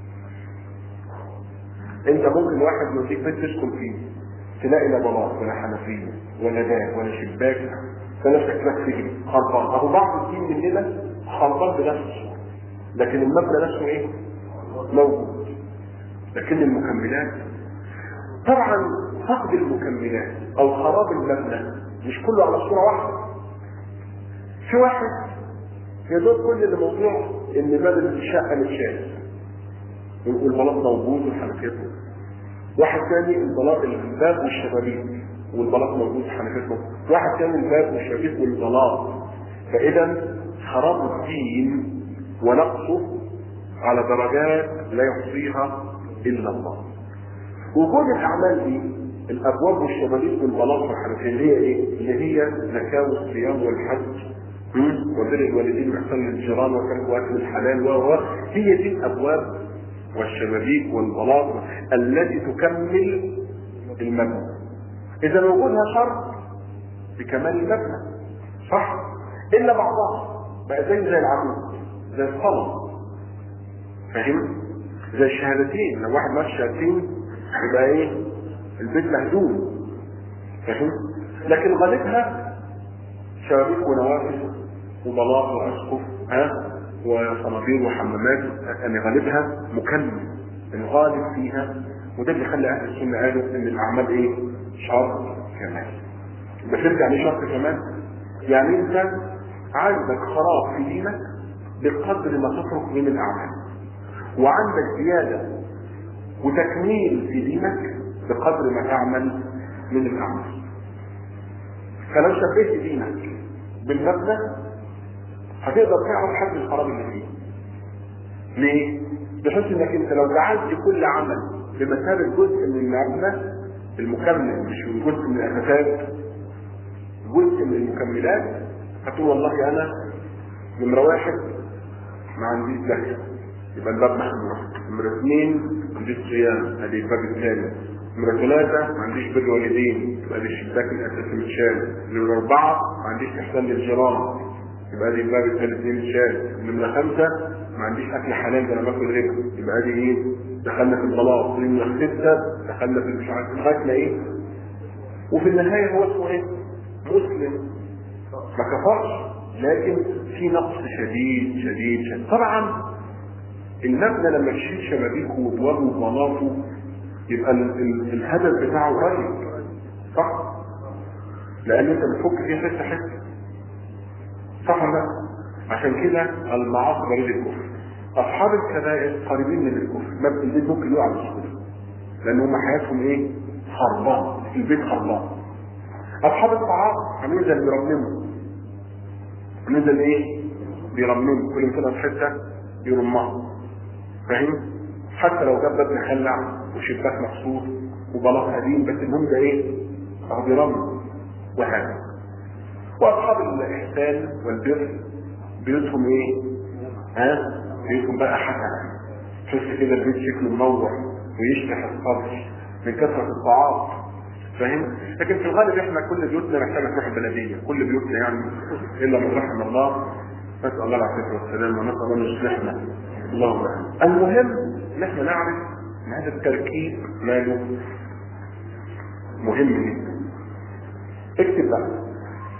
انت ممكن واحد يوديك بيت تسكن فيه تلاقي لا بلاط ولا حنفيه ولا باب ولا شباك فنفسك لك تجري خربان اهو بعض الدين مننا خربان بنفس الصورة لكن المبنى نفسه ايه موجود لكن المكملات طبعا فقد المكملات او خراب المبنى مش كله على صورة واحدة في واحد يدور كل الموضوع ان باب الشقة متشال والبلاط موجود والحنفيات موجود واحد ثاني البلاط الباب والشبابيك والبلاط موجود حنفيته واحد ثاني الباب والشبابيك والبلاط فاذا خراب الدين ونقصه على درجات لا يحصيها الا الله وجود الاعمال دي الابواب والشبابيك والبلاط والحنفيه اللي هي ايه؟ اللي هي الزكاه والصيام والحج هم؟ وبر الوالدين واحسان للجيران وترك واكل الحلال و هي دي الابواب والشبابيك والبلاط التي تكمل المبنى اذا وجودها شرط بكمال المبنى صح الا بعضها بقى زي زي العمود زي الصلاه فاهم زي الشهادتين لو واحد معاه شهادتين يبقى ايه البيت مهدوم فاهم لكن غالبها شبابيك ونوافذ وبلاط واسقف ها وصناديق وحمامات يعني غالبها مكمل الغالب فيها وده اللي خلى اهل السنه قالوا ان الاعمال ايه؟ شرط كمال. يبقى ترجع لشرط كمال يعني انت عندك خراب في دينك بقدر ما تترك من الاعمال. وعندك زيادة وتكميل في دينك بقدر ما تعمل من الأعمال فلو شبهت دينك بالمبنى هتقدر تعرف حد الخراب اللي فيه ليه؟ بحيث انك انت لو جعلت كل عمل بمثابة جزء من المبنى المكمل مش من جزء من الاساسات جزء من المكملات هتقول والله انا نمرة واحد ما عنديش دخل يبقى الباب محمول نمرة اثنين ما عنديش صيام ادي الباب الثاني نمرة ثلاثة ما عنديش بر والدين يبقى دي الشباك الاساسي متشال نمرة أربعة ما عنديش إحسان للجيران يبقى دي الباب الثالث متشال نمرة خمسة ما عنديش أكل حلال ده أنا باكل ربا يبقى دي إيه؟ دخلنا في الطلاق نمرة ستة دخلنا في مش عارف لغاية إيه؟ وفي النهاية هو اسمه إيه؟ مسلم ما كفرش لكن في نقص شديد شديد شديد طبعا المبنى لما تشيل شبابيكه وابوابه وبلاطه يبقى ال ال الهدف بتاعه قريب صح؟ لان انت بتفك فيه حته حته صح ولا لا؟ عشان كده المعاصي بريد الكفر اصحاب الكبائر قريبين من الكفر ما البيت ممكن يقع بسهوله لان هم حياتهم ايه؟ خربان البيت خربان اصحاب الطاعات عاملين زي اللي بيرمموا عاملين زي ايه؟ بيرمموا كل ما تبقى في حته يرمها فاهم؟ حتى لو جاب باب مخلع وشباك مكسور وبلاط قديم بس المهم ده ايه؟ اهو بيرمم وهكذا واصحاب الاحسان والبر بيوتهم ايه؟ ها؟ بيوتهم بقى حسنه تحس كده البيت شكله منور ويشرح الصدر من كثره الطاعات فاهم؟ لكن في الغالب احنا كل بيوتنا محتاجه تروح البلديه، كل بيوتنا يعني الا من رحم الله نسال الله العافيه والسلام ونسال الله ان يصلحنا اللهم امين. المهم ان احنا نعرف ان هذا التركيب ماله مهم جدا. اكتب بقى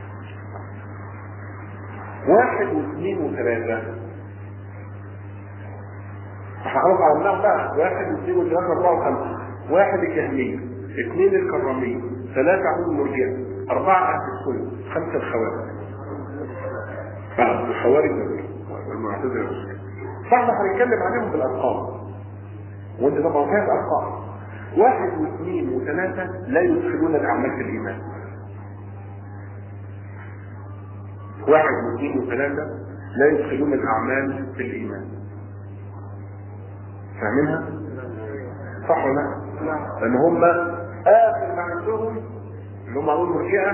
واحد واثنين وثلاثة هعرف عملناهم بقى واحد واثنين وثلاثة أربعة وخمسة واحد الجهمية اثنين الكرامية ثلاثة عمود المرجئة أربعة أهل السنة خمسة الخوارج آه الخوارج والمعتزلة فاحنا هنتكلم عليهم بالأرقام وانت طبعا فاهم الأرقام واحد واثنين وثلاثة لا يدخلون الأعمال في الإيمان واحد واثنين وثلاثة لا يدخلون الأعمال في الإيمان فاهمينها؟ صح ولا لا؟ لأن هم آخر ما عندهم اللي هم أقول مرجئة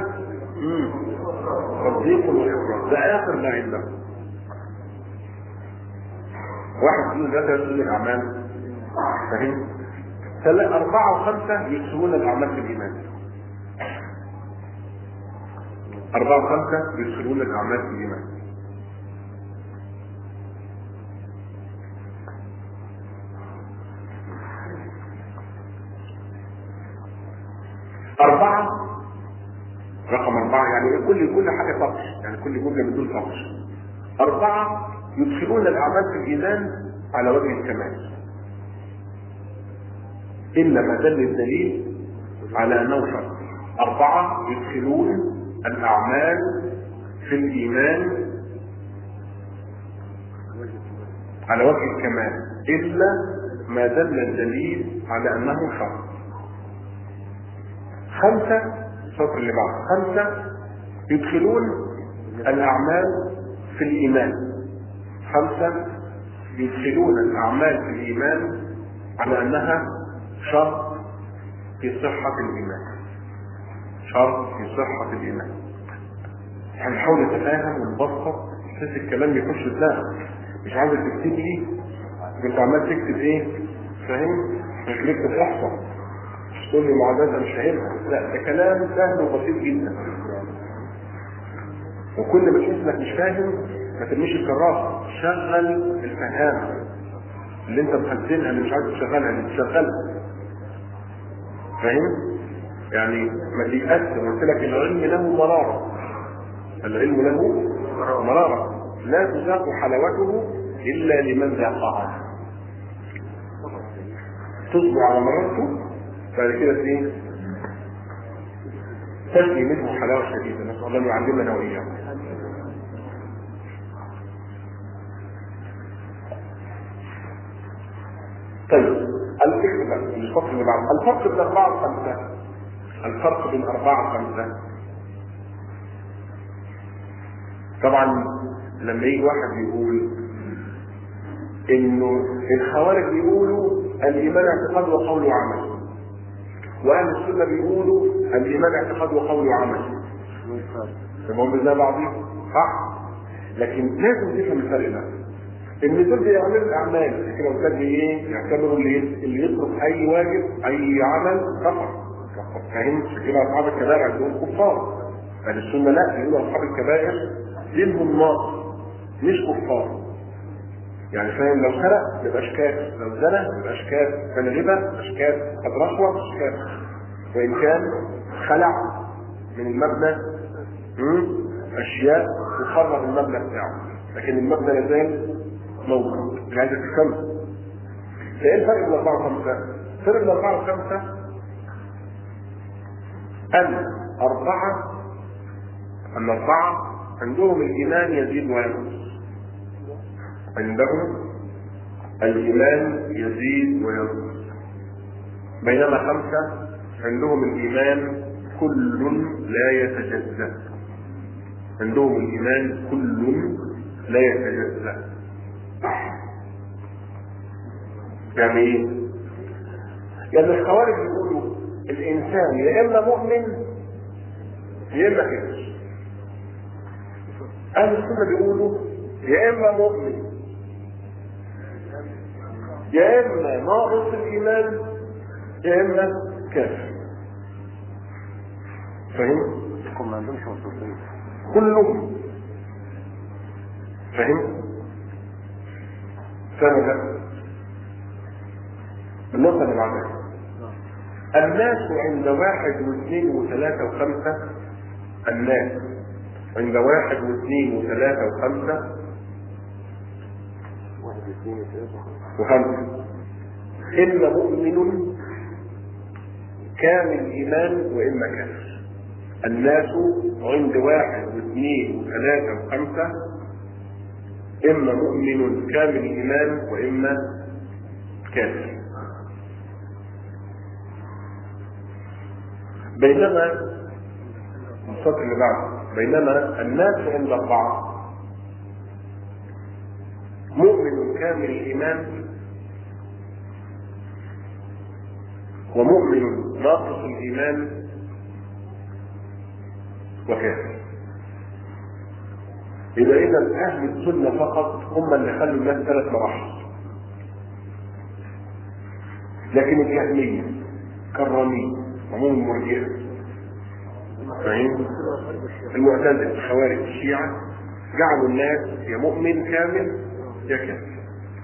تصديق وإقرار ده آخر ما عندهم واحد واثنين وثلاثة يدخلون الأعمال فاهم؟ ثلاثة أربعة وخمسة يدخلون الأعمال في الإيمان أربعة وخمسة يدخلون الأعمال في الإيمان أربعة رقم أربعة يعني كل كل حاجة طقس يعني كل جملة بدون طقس أربعة يدخلون الأعمال في الإيمان على وجه الكمال إلا ما دل الدليل على أنه شرط أربعة يدخلون الأعمال في الإيمان على وجه الكمال إلا ما دل الدليل على أنه شرط خمسة السطر اللي بعد خمسة يدخلون الأعمال في الإيمان خمسة يدخلون الأعمال في الإيمان على أنها شرط في صحة الإيمان شرط في صحة الإيمان هنحاول نتفاهم ونبسط بحيث الكلام يخش دماغك مش عايزك تكتب لي انت عمال تكتب ايه فاهم مش بتكتب احصى مش تقول لي معادلات انا مش فاهمها لا ده كلام سهل وبسيط جدا وكل ما تحس انك مش فاهم ما ترميش الكراسه شغل الفهام اللي انت مخزنها اللي مش عايز تشغلها اللي تشغلها فاهم يعني ما تيأس قلت لك العلم له مرارة العلم له مرارة لا تذاق حلاوته إلا لمن ذاقها تصبر على مرارته بعد كده ايه تجري منه حلاوة شديدة نسأل الله أن يعلمنا وإياكم طيب الفكر بقى الفصل اللي بعد الفرق بين أربعة وخمسة الفرق بين أربعة وخمسة طبعا لما يجي واحد يقول انه الخوارج بيقولوا الايمان اعتقاد وقول وعمل واهل السنه بيقولوا الايمان اعتقاد وقول وعمل يبقى هم زي بعضهم صح لكن لازم تفهم الفرق ده ان دول بيعملوا الاعمال لكن لو كان ايه يعتبروا اللي اللي يترك اي واجب اي عمل كفر فاهم كده اصحاب الكبائر عندهم كفار اهل السنه لا بيقولوا اصحاب الكبائر دينهم ناقص مش كفار يعني فاهم لو سرق يبقاش كافر لو زنى يبقاش كافر كان غبا يبقاش كافر خد رشوه مش كافر وان كان خلع من المبنى مم، اشياء تخرب المبنى بتاعه لكن المبنى لا زال موجود اللي عايز تفهمه فايه الفرق بين اربعه وخمسه؟ الفرق بين اربعه وخمسه ان اربعه ان اربعه عندهم الايمان يزيد وينقص عندهم الإيمان يزيد وينقص بينما خمسة عندهم الإيمان كل لا يتجزأ عندهم الإيمان كل لا يتجزأ يعني ايه؟ يعني الخوارج بيقولوا الإنسان يا إما مؤمن يا إما كافر أهل السنة بيقولوا يا إما مؤمن يا اما ناقص الايمان يا اما كافر فاهم هم ما عندهمش مصروفية كلهم فاهم فاهم ده النقطة اللي بعدها الناس عند واحد واثنين وثلاثة وخمسة الناس عند واحد واثنين وثلاثة وخمسة واحد اثنين ثلاثة وخمسة إما مؤمن كامل إيمان وإما كافر الناس عند واحد واثنين وثلاثة وخمسة إما مؤمن كامل إيمان وإما كافر بينما السطر اللي بعده بينما الناس عند أربعة مؤمن كامل الإيمان ومؤمن ناقص الإيمان وكافر إذا إذا أهل السنة فقط هم اللي خلوا الناس ثلاث مراحل لكن الجهمية كالرمية عموم المرجئة فاهم؟ المعتزلة الخوارج الشيعة جعلوا الناس يا مؤمن كامل يا كافر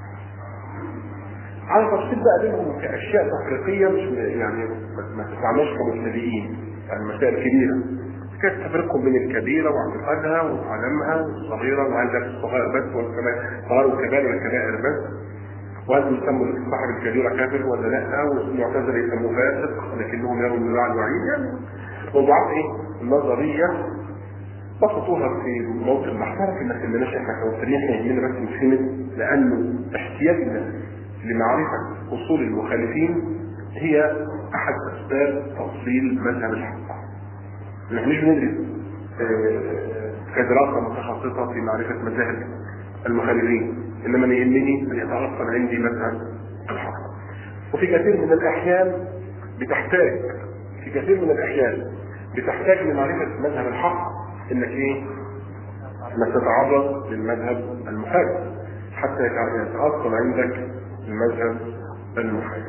على تفصيل بقى بينهم كاشياء تفريقيه مش يعني ما- ما تتعاملش كمبتدئين يعني مسائل كبيره كيف تفرقهم بين الكبيره واعتقادها وعلمها والصغيره وهل ده الصغائر بس ولا كمان صغائر وكبائر ولا كبائر بس وهل يسموا صاحب الكبيره كافر ولا لا والمعتزله يسموه فاسق لكنهم يروا النزاع الوعيد يعني موضوعات ايه؟ النظريه بسطوها في موطن محترف ما كملناش احنا كمبتدئين احنا يهمنا بس نفهم لانه احتياجنا لمعرفة أصول المخالفين هي أحد أسباب تفصيل مذهب الحق. نحن مش بندرس آه، كدراسة متخصصة في معرفة مذاهب المخالفين، إنما أنا يهمني أن يتأصل عندي مذهب الحق. وفي كثير من الأحيان بتحتاج في كثير من الأحيان بتحتاج لمعرفة مذهب الحق إنك إيه؟ انك تتعرض للمذهب المخالف حتى يتع- يتأصل عندك المذهب المخالف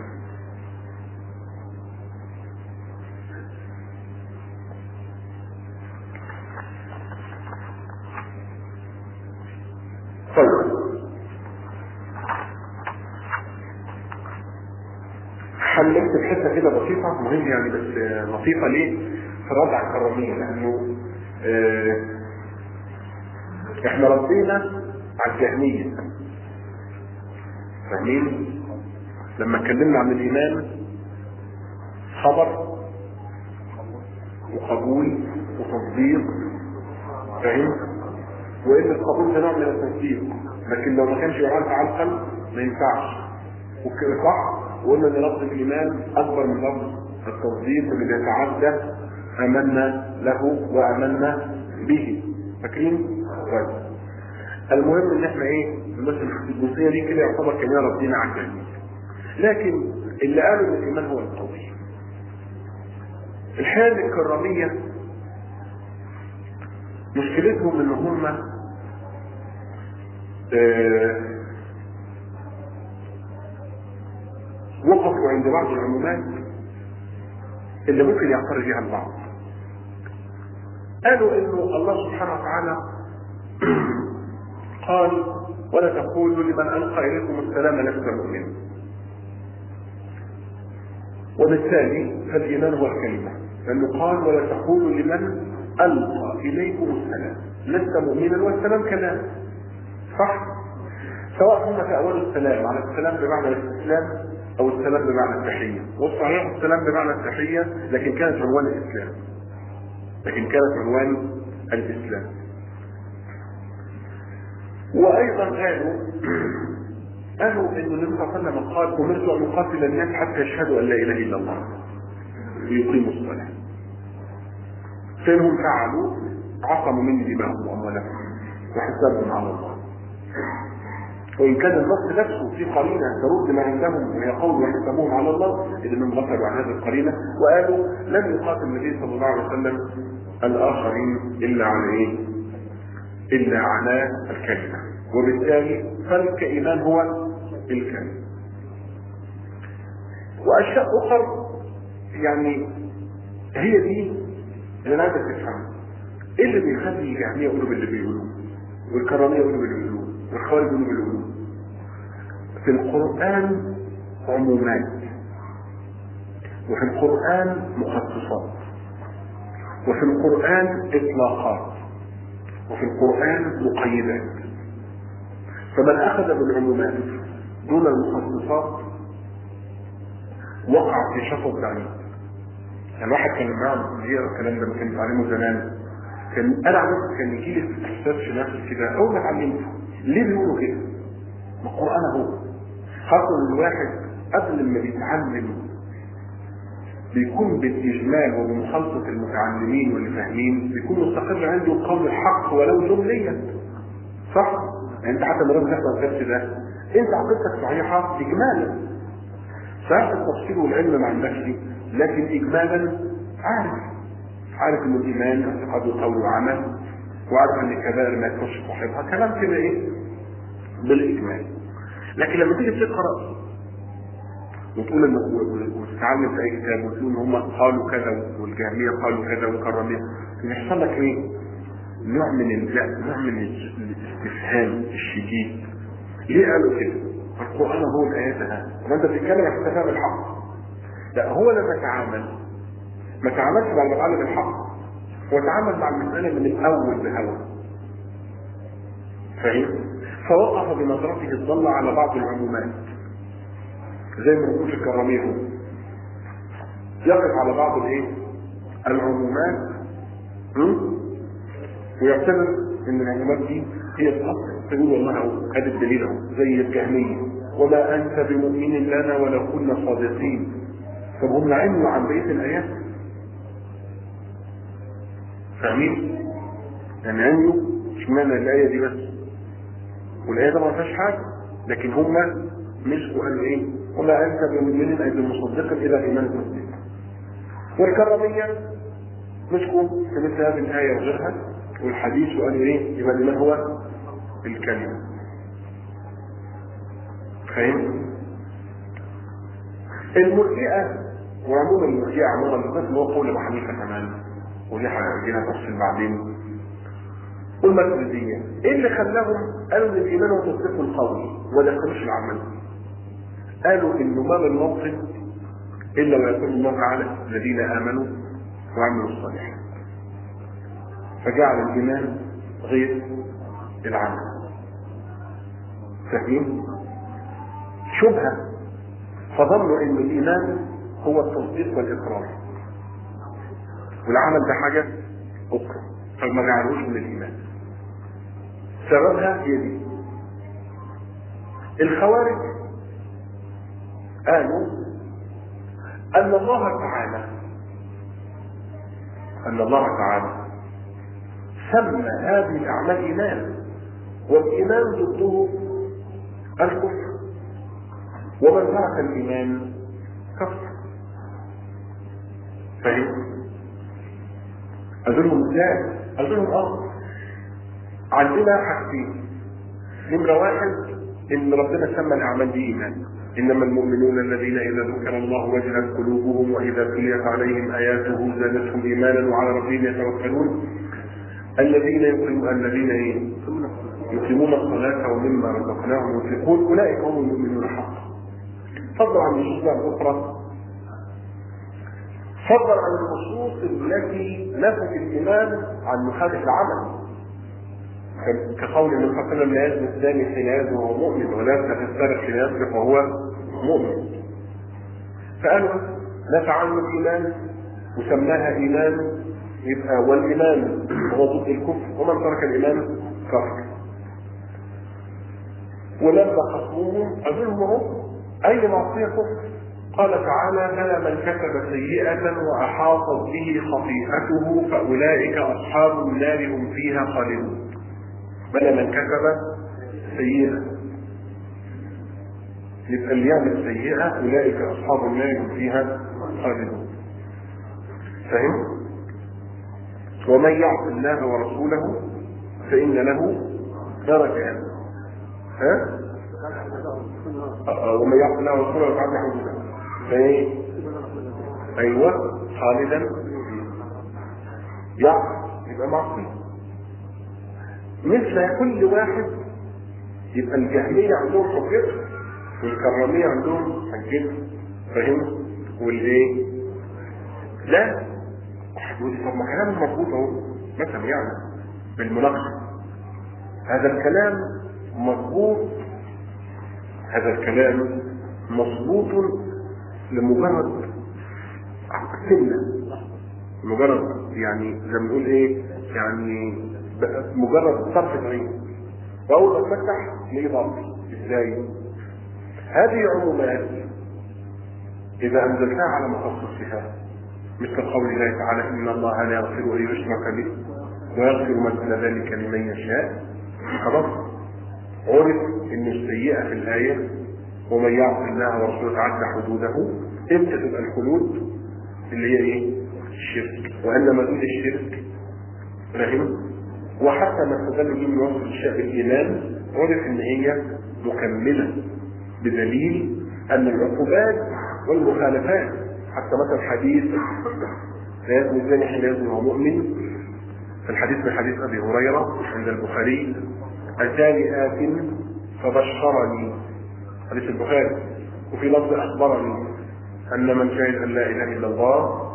طيب هنكتب حته كده بسيطه مهم يعني بس آه، لطيفه ليه؟ في الرد على الكراميه لانه آه، احنا ردينا على الجهميه فاهمين؟ لما اتكلمنا عن الايمان خبر وقبول وتصديق فاهم؟ وان القبول ده نوع من التصديق لكن لو ما كانش يعرف على القلب ما ينفعش وكده صح وقلنا ان لفظ الايمان اكبر من لفظ التصديق اللي بيتعدى امنا له وامنا به فاكرين؟ طيب المهم ان احنا ايه بس الجزئيه دي كده يعتبر كلنا ردينا على الجميع لكن اللي قالوا ان الايمان هو القول الحياه الكراميه مشكلتهم ان هم آه وقفوا عند بعض العمومات اللي ممكن يعترض بها البعض قالوا انه الله سبحانه وتعالى قال ولا تقولوا لمن القى اليكم السلام لست مؤمنا وبالتالي فالايمان هو الكلمه لانه قال ولا تقولوا لمن القى اليكم السلام لست مؤمنا والسلام كلام صح سواء هم تأولوا السلام على السلام بمعنى الاستسلام او السلام بمعنى التحية والصحيح السلام بمعنى التحية لكن كانت عنوان الاسلام لكن كانت عنوان الاسلام وايضا قالوا قالوا ان النبي صلى الله عليه وسلم قال امرت ان اقاتل الناس حتى يشهدوا ان لا اله الا الله ويقيموا الصلاه فانهم فعلوا عصموا مني دماءهم واموالهم وحسابهم على الله وان كان النص نفسه في قرينه ترد ما عندهم وهي قول وحسابهم على الله اذا من غفلوا عن هذه القرينه وقالوا لم يقاتل النبي صلى الله عليه وسلم الاخرين الا على ايه؟ الا على الكلمه وبالتالي فالكإيمان هو الكلمه واشياء اخرى يعني هي دي اللي انا عايزك تفهمها ايه اللي بيخلي الجهميه يقولوا باللي بيقولوه والكراميه يقولوا باللي بيقولوه والخوارج يقولوا باللي بيقولوه في القران عمومات وفي القران مخصصات وفي القران اطلاقات وفي القران مقيدات فمن اخذ بالعمومات دون المخصصات وقع في شفط بعيد يعني واحد كان معاه يقرا الكلام ده ما كان بتعلمه زمان كان انا عملت كان يجي لي احساس في نفسي كده اول ما اتعلمت ليه بيقولوا كده؟ ما القران اهو خاصه ان الواحد قبل ما بيتعلم بيكون بالاجمال وبمخالطه المتعلمين واللي فاهمين بيكون مستقر عنده القول الحق ولو جمليا صح؟ يعني انت حتى مرات بتحضر الدرس ده انت عقيدتك صحيحه اجمالا صحيح التفصيل والعلم ما عندكش لكن اجمالا عارف عارف ان الايمان اعتقاد قول وعمل وعارف ان الكبائر ما يكونش صاحبها كلام كده ايه بالاجمال لكن لما تيجي تقرا وتقول ان وتتعلم في اي كتاب وتقول ان هم قالوا كذا والجهميه قالوا كذا والكراميه يحصل لك ايه؟ نوع من ال- نوع من الاستفهام الشديد ليه قالوا كده؟ القران هو الايات ده ما انت بتتكلم عن استفهام الحق لا هو لما تعامل ما تعاملش مع المتعلم الحق هو تعامل مع المسألة من الأول بهوى فاهم؟ فوقف بنظرته الضالة على بعض العمومات زي ما بنقول في الكرامية هو يقف على بعض الايه؟ العمومات م? ويعتبر ان العمومات دي هي الاصل فيقول والله اهو ادي الدليل اهو زي الجهمية وما انت بمؤمن لنا ولو كنا صادقين طب هم علموا عن بقيه الايات فاهمين؟ يعني علموا اشمعنى الايه دي بس والايه ده ما فيهاش حاجه لكن هم مسكوا قالوا ايه؟ وما انت بمؤمن اي بمصدق الى ايمان تصديق والكراميه مسكوا في مثل هذه الايه وغيرها والحديث وقالوا ايه؟ يبقى الايمان هو الكلمه فاهم؟ المرجئه وعموما المرجئه عموما بالذات اللي هو قول ابو حنيفه كمان ودي هنجينا تفصيل بعدين والماتريديه ايه اللي خلاهم قالوا ان الايمان هو تصديق القول ولا يقولوش العمل قالوا انه ما من موقف الا ويقول الله تعالى الذين امنوا وعملوا الصالحات فجعل الايمان غير العمل فاهمين شبهه فظنوا ان الايمان هو التصديق والاقرار والعمل ده حاجه اخرى فما جعلوش من الايمان سببها هي دي الخوارج قالوا أن الله تعالى أن الله تعالى سمى هذه الأعمال إيمان والإيمان ضده الكفر ومن ترك الإيمان كفر فاهم؟ قال لهم ازاي؟ قال لهم اه عندنا حاجتين نمرة واحد إن ربنا سمى الأعمال دي إيمان إنما المؤمنون الذين إذا ذكر الله وجلت قلوبهم وإذا تليت عليهم آياته زادتهم إيمانا وعلى ربهم يتوكلون الذين يقيمون الذين إيه؟ يقيمون الصلاة ومما رزقناهم ينفقون أولئك هم المؤمنون حقا فضلا عن النصوص الأخرى فضلا عن النصوص التي نفت الإيمان عن محادث العمل كقول النبي صلى الله عليه وسلم لا يزني الزاني حين يزني وهو مؤمن ولا يسرق السارق حين يسرق وهو مؤمن فقالوا نفع عنه الايمان وسماها ايمان يبقى والايمان هو ضد الكفر ومن ترك الايمان كفر ولما خصموهم قالوا لهم اهو اي معصيه كفر قال تعالى بلى من كسب سيئة وأحاطت به خطيئته فأولئك أصحاب النار هم فيها خالدون بل من كسب سيئة يبقى اللي يعمل سيئة أولئك أصحاب النار هم فيها خالدون فهم؟ ومن يعص الله ورسوله فإن له درجات ها؟ ومن يعص الله ورسوله فإن حدوده فإيه؟ أيوه خالدا يعص يبقى معصية مثل كل واحد يبقى الجهمية عندهم حجته والكرامية عندهم حجته فاهم؟ والايه؟ لا يقول طب ما كلام مظبوط اهو مثلا يعني بالمناقشة هذا الكلام مظبوط هذا الكلام مظبوط لمجرد سنة مجرد يعني زي ما نقول ايه يعني مجرد طرف عين واول ما تفتح ليه ضرب ازاي هذه عمومات اذا انزلتها على مخصصها مثل قول الله تعالى ان الله لا يغفر ان يشرك به ويغفر ما دون ذلك لمن يشاء خلاص عرف ان السيئه في الايه ومن يعص الله ورسوله تعدى حدوده امتى تبقى الخلود اللي هي ايه؟ الشرك وان مدود الشرك فاهم؟ وحتى ما استدل به من وصف الشيء بالايمان عرف ان هي مكمله بدليل ان العقوبات والمخالفات حتى مثلا حديث لا يزني الزاني حين يزني وهو مؤمن في الحديث من حديث ابي هريره عند البخاري اتاني ات فبشرني حديث البخاري وفي لفظ اخبرني ان من شهد ان لا اله الا الله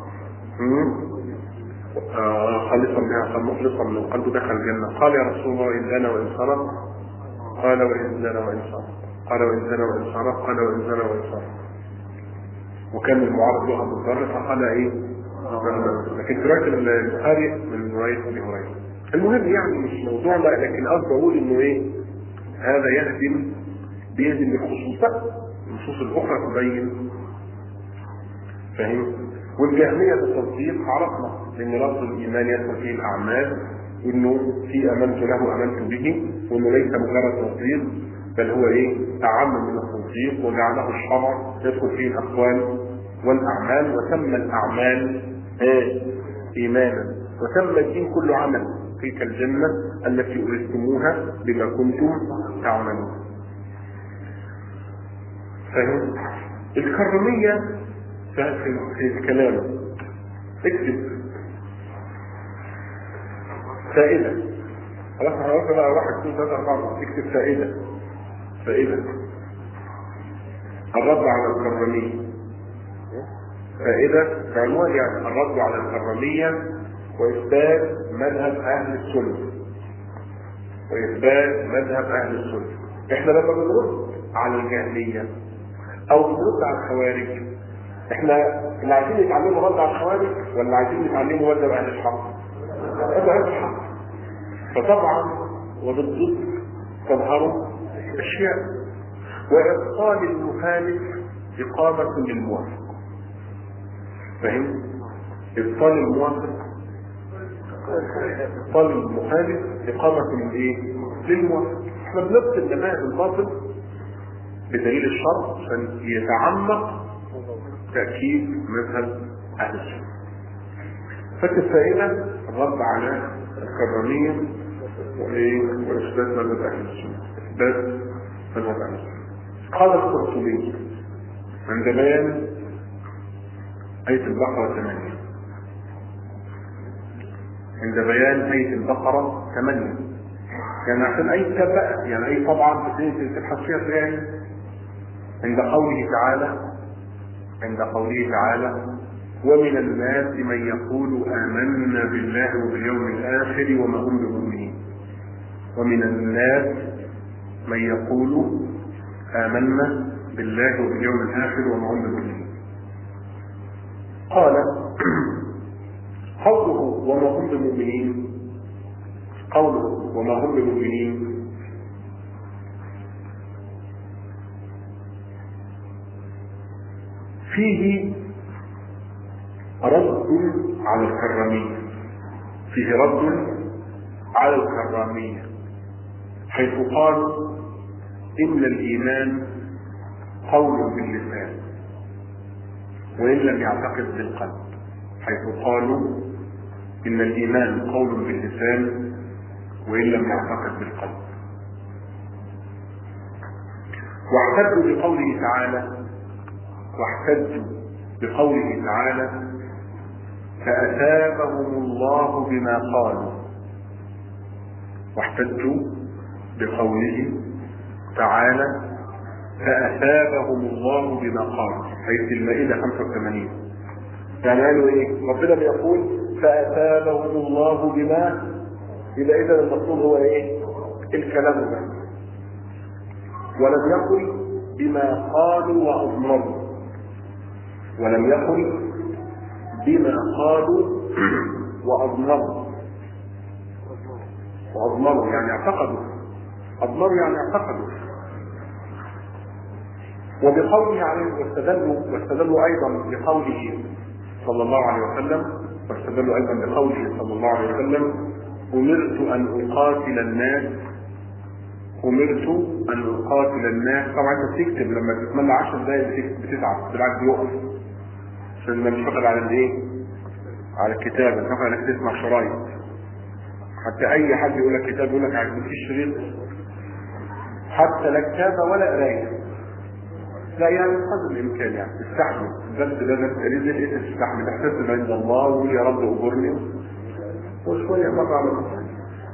خالصا بها مخلصا من قلبه دخل الجنه قال يا رسول الله ان زنى وان سرق قال وان زنى وان سرق قال وان زنى وان سرق قال وان زنى وان سرق وكان المعارض له ابو ذر فقال ايه لكن في روايه البخاري من روايه ابي هريره المهم يعني مش موضوعنا لكن قصدي اقول انه ايه هذا يهدم بيهدم الخصوص النصوص الاخرى تبين فاهم والجهمية بالتصديق عرفنا ان لفظ الايمان يدخل فيه الاعمال وانه في امنت له امنت به وانه ليس مجرد تصديق بل هو ايه اعم من التصديق وجعله الشرع يدخل فيه الاقوال والاعمال وسمى الاعمال ايه ايمانا وسمى الدين كله عمل تلك الجنة التي أورثتموها بما كنتم تعملون فاهم الكرمية في في الكلام اكتب فائدة خلاص عرفنا بقى واحد اثنين ثلاثة أربعة اكتب فائدة فائدة الرد على الكرمية فائدة عنوان يعني الرد على الكرمية وإثبات مذهب أهل السنة وإثبات مذهب أهل السنة إحنا لما بنرد على الجهمية أو بنرد على الخوارج إحنا اللي عايزين نتعلموا رد على الخوارج ولا عايزين نتعلموا مذهب أهل الحق؟ مذهب أهل الحق فطبعا وبالضد تظهر أشياء وإبطال المخالف إقامة للموافق فاهم؟ إبطال الموافق إبطال المخالف إقامة للإيه؟ للموافق احنا بنبطل جماعة الباطل بدليل الشرع عشان يتعمق تأكيد مذهب أهل السنة فالفائدة الرد على الكرامية وإيه؟ وإثبات مذهب أهل السنة إثبات مذهب أهل السنة قال القرطبي عند بيان آية البقرة ثمانية عند بيان آية البقرة ثمانية يعني عشان أي تبقى يعني أي طبعا تبحث فيها تلاقي عند قوله تعالى عند قوله تعالى ومن الناس من يقول آمنا بالله وباليوم الآخر وما هم بمؤمنين ومن الناس من يقول آمنا بالله وباليوم الآخر وما هم بمؤمنين قال قوله وما هم بمؤمنين قوله وما هم بمؤمنين فيه رد على الكرامية فيه رد على الكرامية حيث قال إن الإيمان قول باللسان وإن لم يعتقد بالقلب حيث قالوا إن الإيمان قول باللسان وإن لم يعتقد بالقلب واحتجوا بقوله تعالى واحتجوا بقوله تعالى فأثابهم الله بما قالوا واحتجوا بقوله تعالى فأثابهم الله بما قالوا حيث المائدة 85 يعني قالوا ايه؟ ربنا بيقول فأثابهم الله بما يبقى إذا المقصود هو ايه؟ الكلام ده ولم يقل بما قالوا وأضمروا ولم يقل بما قالوا وأضمروا وأضمروا يعني اعتقدوا أضمروا يعني اعتقدوا وبقوله عليه واستدلوا واستدلوا أيضا بقوله صلى الله عليه وسلم واستدلوا أيضا بقوله صلى الله عليه وسلم أمرت أن أقاتل الناس أمرت أن أقاتل الناس طبعا أنت بتكتب لما تتمنى 10 دقايق بتتعب بالعكس بيقف عشان ما تشتغل على الإيه؟ على الكتابة تشتغل انك تسمع شرايط حتى أي حد يقول لك كتاب يقول لك عايز مفيش شريط حتى لا كتابة ولا قراية لا يعني قدر الإمكان يعني استحمل الدرس ده درس قليل إيه تستحمل احتسب عند الله وقول يا رب أجرني وشوية مرة على مرة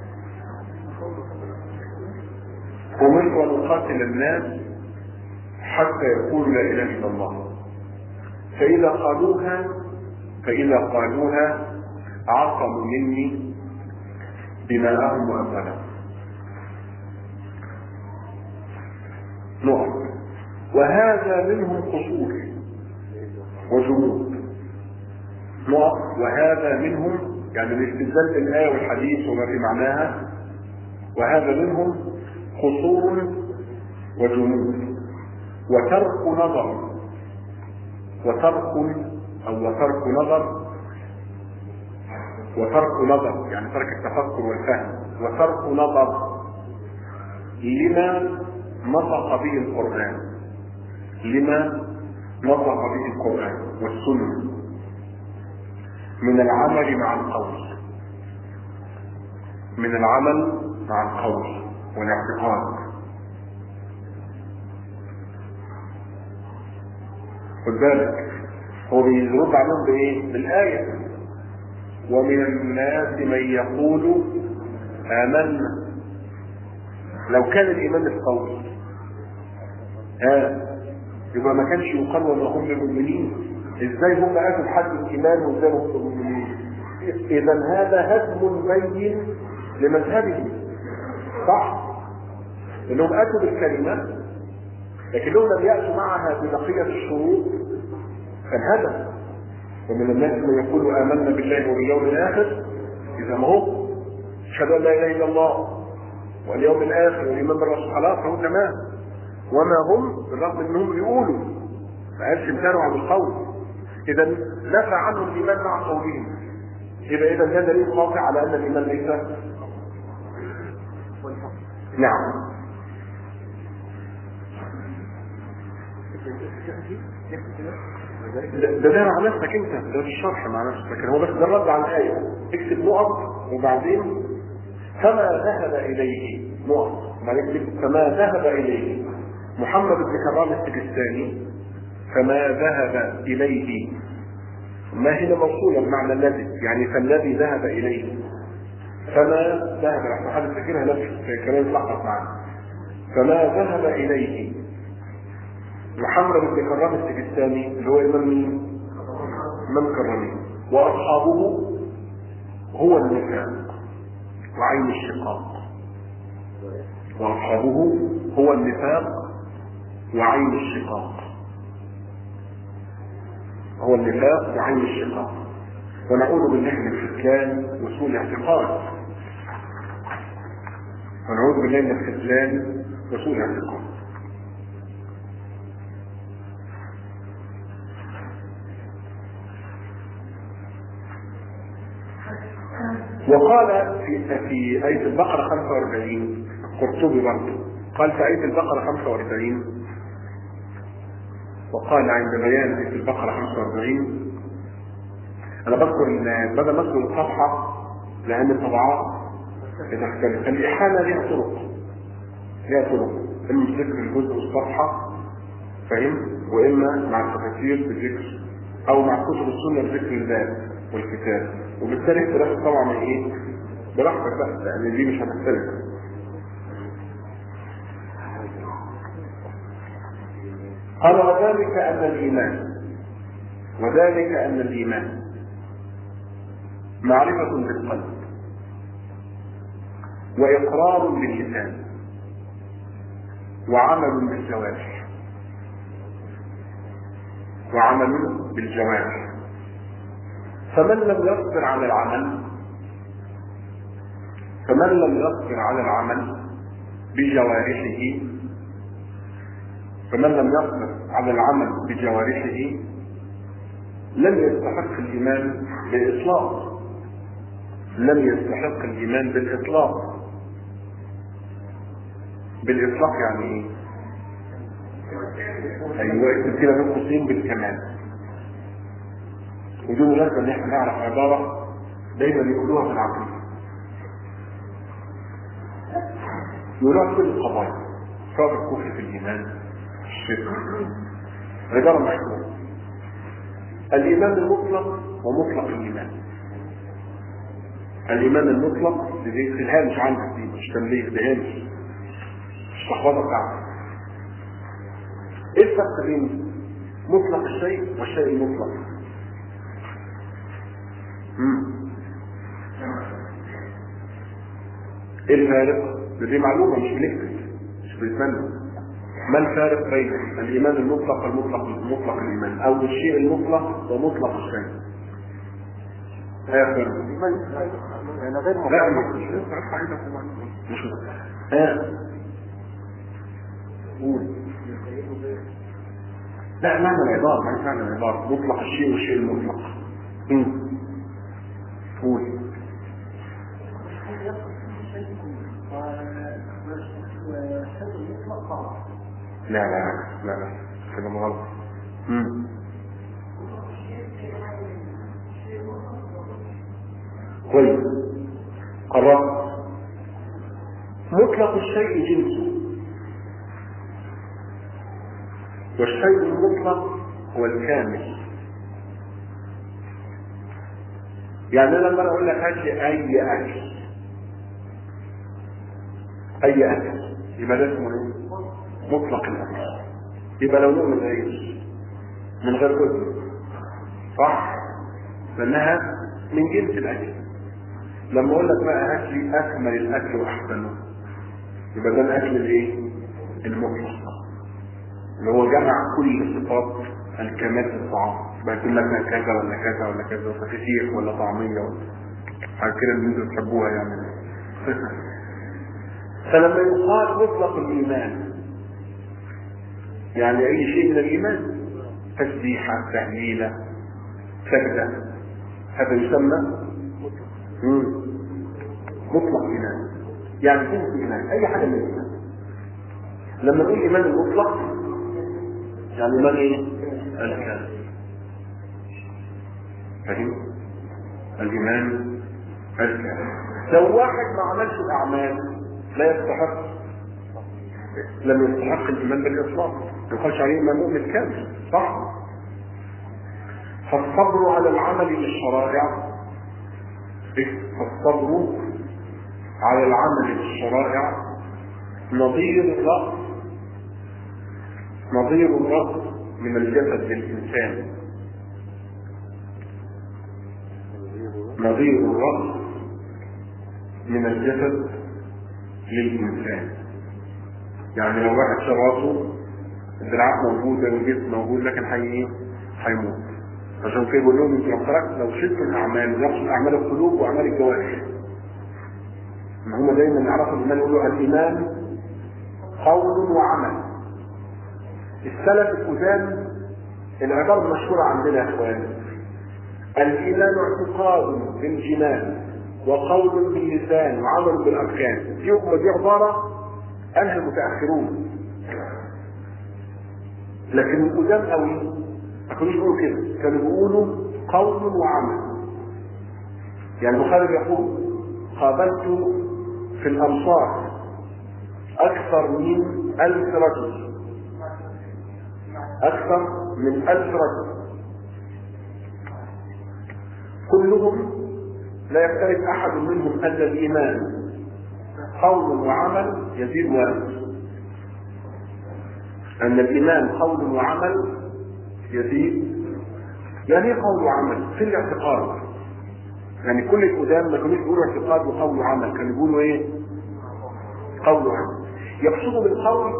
أمرت أن أقاتل الناس حتى يقولوا لا إله إلا الله فإذا قالوها فإذا قالوها عصموا مني دماءهم وأموالهم نقط وهذا منهم قصور وجنود نقط وهذا منهم يعني الاستدلال بالآية والحديث وما في معناها وهذا منهم قصور وجنود وترك نظر وترك او وترك نظر وترك نظر يعني ترك التفكر والفهم وترك نظر لما نطق به القرآن لما نطق به القرآن والسنة من العمل مع القول من العمل مع القول والاعتقاد خد بالك هو بيرد عليهم بايه؟ بالايه ومن الناس من يقول آمنا لو كان الإيمان القول ها يبقى ما كانش يقال وما هم بمؤمنين ازاي هم اتوا لحد الايمان وازاي هم بمؤمنين اذا هذا هدم بين لمذهبهم صح انهم اتوا بالكلمه لكنهم لم ياتوا معها ببقيه الشروط فانهدم ومن الناس من يقول امنا بالله وباليوم الاخر اذا ما هو اشهد ان لا اله الا الله واليوم الاخر والايمان بالرسول خلاص هو تمام وما هم بالرغم انهم يقولوا ما قالش امتنعوا عن القول اذا نفى عنهم الايمان مع قولهم يبقى اذا ده دليل قاطع على ان الايمان ليس نعم ده ده ده مع نفسك انت ده في الشرح مع نفسك لكن هو بس ده الرد على الايه اكتب نقط وبعدين فما ذهب اليه نقط وبعدين اكتب فما ذهب اليه محمد بن كرام السجستاني فما ذهب اليه ما هنا موصولة بمعنى الذي يعني فالذي ذهب إليه فما ذهب نحن حد فاكرها نفس كلام يتلخص معنا فما ذهب إليه محمد بن كرام السجستاني اللي هو إمام مين؟ إمام كرامي وأصحابه هو النفاق وعين الشقاق وأصحابه هو النفاق وعين الشقاق هو النفاق وعين الشقاق ونعوذ بالله من الخذلان وسوء الاعتقاد ونعوذ بالله من الخذلان وسوء الاعتقاد وقال في في آية البقرة 45 قرطبي برضه قال في آية البقرة 45 وقال عند بيان آية البقرة 45 أنا بذكر إن بدل ما أذكر الصفحة لأن الطبعات بتختلف الإحالة لها طرق لها طرق إما بذكر الجزء والصفحة فاهم وإما مع التفاسير بذكر أو مع كتب السنة بذكر الباب والكتاب وبالتالي اختلاف طبعا من إيه؟ براحتك بقى لأن دي مش هتختلف قال وذلك أن الإيمان وذلك أن الإيمان معرفة بالقلب وإقرار باللسان وعمل بالجوارح وعمل بالجوارح فمن لم يصبر على العمل فمن لم يصبر على العمل بجوارحه فمن لم يصبر على العمل بجوارحه لم يستحق الإيمان بالإطلاق لم يستحق الإيمان بالإطلاق بالإطلاق يعني إيه؟ أيوة اكتب كده بين قوسين بالكمال ودي مناسبة إن إحنا نعرف عبارة دايما يقولوها في العقيدة يقولوها في كل القضايا سواء الكفر في الإيمان الشرك عبارة مشهورة الإيمان المطلق ومطلق الإيمان الإيمان المطلق دي في الهامش عندك دي مش تنبيه ده هامش مش لخبطة بتاعتك ايه الفرق بين مطلق الشيء والشيء المطلق؟ مم. ايه الفارق؟ دي معلومة مش بنكتب مش بنتمنى ما الفارق بين الايمان المطلق والمطلق مطلق الايمان او الشيء المطلق ومطلق الشيء؟ اخر يعني غير لا مقيد مش مش ها قول لا معنى العبارة ما معنى العبارة مطلق الشيء والشيء المطلق مم. قول لا لا لا لا كده غلط مم. كويس قررت مطلق الشيء جنسه والشيء المطلق هو الكامل يعني انا لما اقول لك هات لي اي اكل اي اكل يبقى ده اسمه ايه؟ مطلق الاكل يبقى لو نؤمن عيش من غير اذن صح؟ لانها من جنس الاكل لما اقول لك بقى هات لي اكمل الاكل واحسنه يبقى ده الاكل الايه؟ المطلق اللي هو جمع كل صفات الكمال في الطعام بقى يقول لك كذا ولا كذا ولا كذا ولا فسيخ ولا طعميه ولا حاجه كده اللي انتوا بتحبوها يعني فلما يقال مطلق الايمان يعني اي شيء من الايمان تسبيحة تهليلة سجدة هذا يسمى مم. مطلق إيمان يعني جنس إيمان أي حاجة من الإيمان لما نقول إيمان المطلق يعني إيمان إيه؟ الكامل فاهم؟ الإيمان الكامل لو واحد ما عملش الأعمال لا يستحق لم يستحق الإيمان بالإطلاق ما يقالش عليه إيمان مؤمن كامل صح؟ فالصبر على العمل بالشرائع فالصبر على العمل بالشرائع نظير الرأس نظير الرأس من الجسد للإنسان نظير الرأس من الجسد للإنسان يعني لو واحد شراسه الدراعات موجودة والجسم موجود لكن حي ايه؟ هيموت عشان كده بقول لهم انتوا لو تركت لو شلتوا الاعمال يقصد اعمال القلوب واعمال الجوارح ان هم دايما يعرفوا الايمان يقولوا الايمان قول وعمل السلف القدام العباره المشهوره عندنا يا اخوان الايمان اعتقاد بالجنان وقول باللسان وعمل بالاركان دي دي عباره قالها المتاخرون لكن القدام قوي ما كانوش بيقولوا كده كانوا بيقولوا قول وعمل يعني البخاري بيقول قابلت في الامصار اكثر من الف رجل اكثر من الف رجل كلهم لا يختلف احد منهم ان الايمان قول وعمل يزيد وينقص ان الايمان قول وعمل يزيد يعني ايه قول وعمل في الاعتقاد يعني كل القدام ما كانوش بيقولوا اعتقاد وقول وعمل كانوا بيقولوا ايه قول وعمل يقصدوا بالقول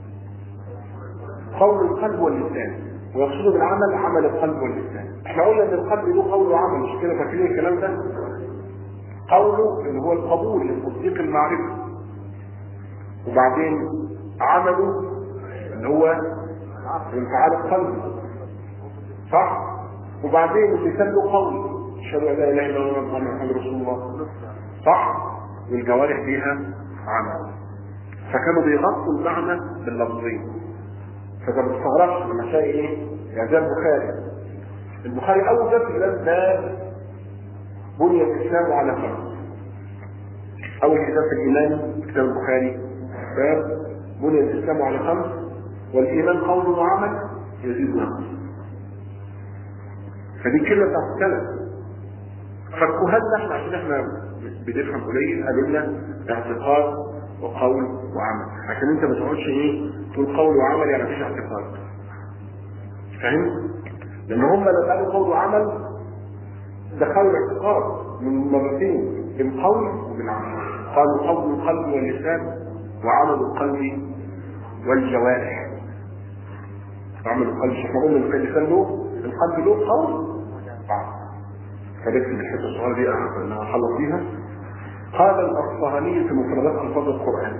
قول القلب واللسان ويقصدوا بالعمل عمل القلب واللسان احنا قلنا ان القلب له قول وعمل مش كده فاكرين الكلام ده قوله اللي هو القبول لتصديق المعرفه وبعدين عمله اللي هو انفعال القلب صح وبعدين اللسان له قول اشهد ان لا اله الا الله محمد رسول الله صح والجوارح فيها عمل فكانوا بيغطوا المعنى باللفظين فده ما تستغربش لما تلاقي ايه يعني زي البخاري البخاري اول باب كتاب باب بني الاسلام على خمس اول كتاب في الايمان كتاب البخاري باب بني الاسلام على خمس والايمان قول وعمل يزيد وينقص فدي كلمه بتاعت السلف فالكهان احنا عشان احنا بنفهم قليل قالوا لنا اعتقاد وقول وعمل عشان انت ما تقعدش ايه تقول قول وعمل يعني مفيش اعتقاد فاهم؟ لان هم لما قالوا قول وعمل دخلوا الاعتقاد من مرتين بالقول وبالعمل قالوا قول القلب واللسان وعمل القلب والجوارح عمل القلب احنا قلنا ان اللسان له القلب له قول وعمل فنكتب الحته الصغيره دي انا هخلص بيها قال الاصفهاني في مفردات الفاظ القران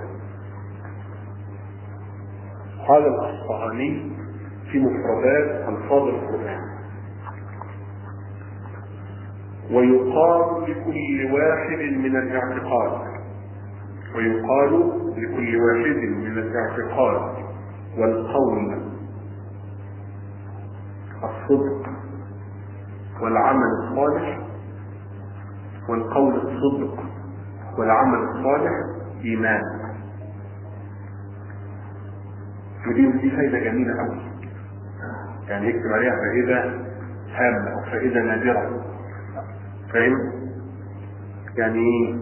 قال الاصفهاني في مفردات الفاظ القران ويقال لكل واحد من الاعتقاد ويقال لكل واحد من الاعتقاد والقول الصدق والعمل الصالح والقول الصدق والعمل الصالح ايمان ودي دي فايده جميله قوي يعني يكتب عليها فائده هامه او فائده نادره فاهم يعني ايه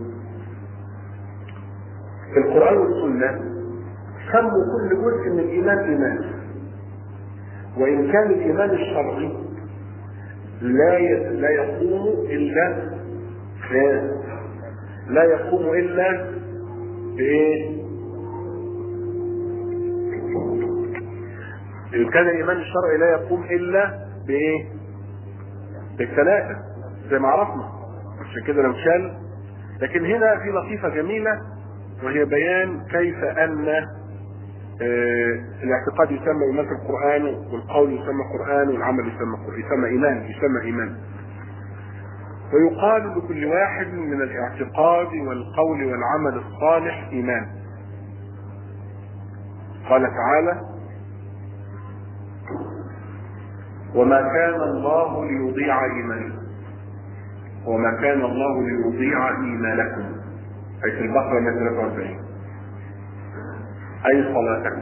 في القران والسنه سموا كل جزء من الايمان ايمان وان كان الايمان الشرعي لا لا يقوم الا لا, لا يقوم الا بايه؟ إن كان الإيمان الشرعي لا يقوم إلا بإيه؟ بالثلاثة زي ما عرفنا عشان كده لو شال لكن هنا في لطيفة جميلة وهي بيان كيف أن آه، الاعتقاد يسمى ايمان في القران والقول يسمى قران والعمل يسمى قرآن يسمى ايمان يسمى ايمان ويقال لكل واحد من الاعتقاد والقول والعمل الصالح ايمان قال تعالى وما كان الله ليضيع ايمانكم وما كان الله ليضيع ايمانكم اي في البقره 143 اي صلاتكم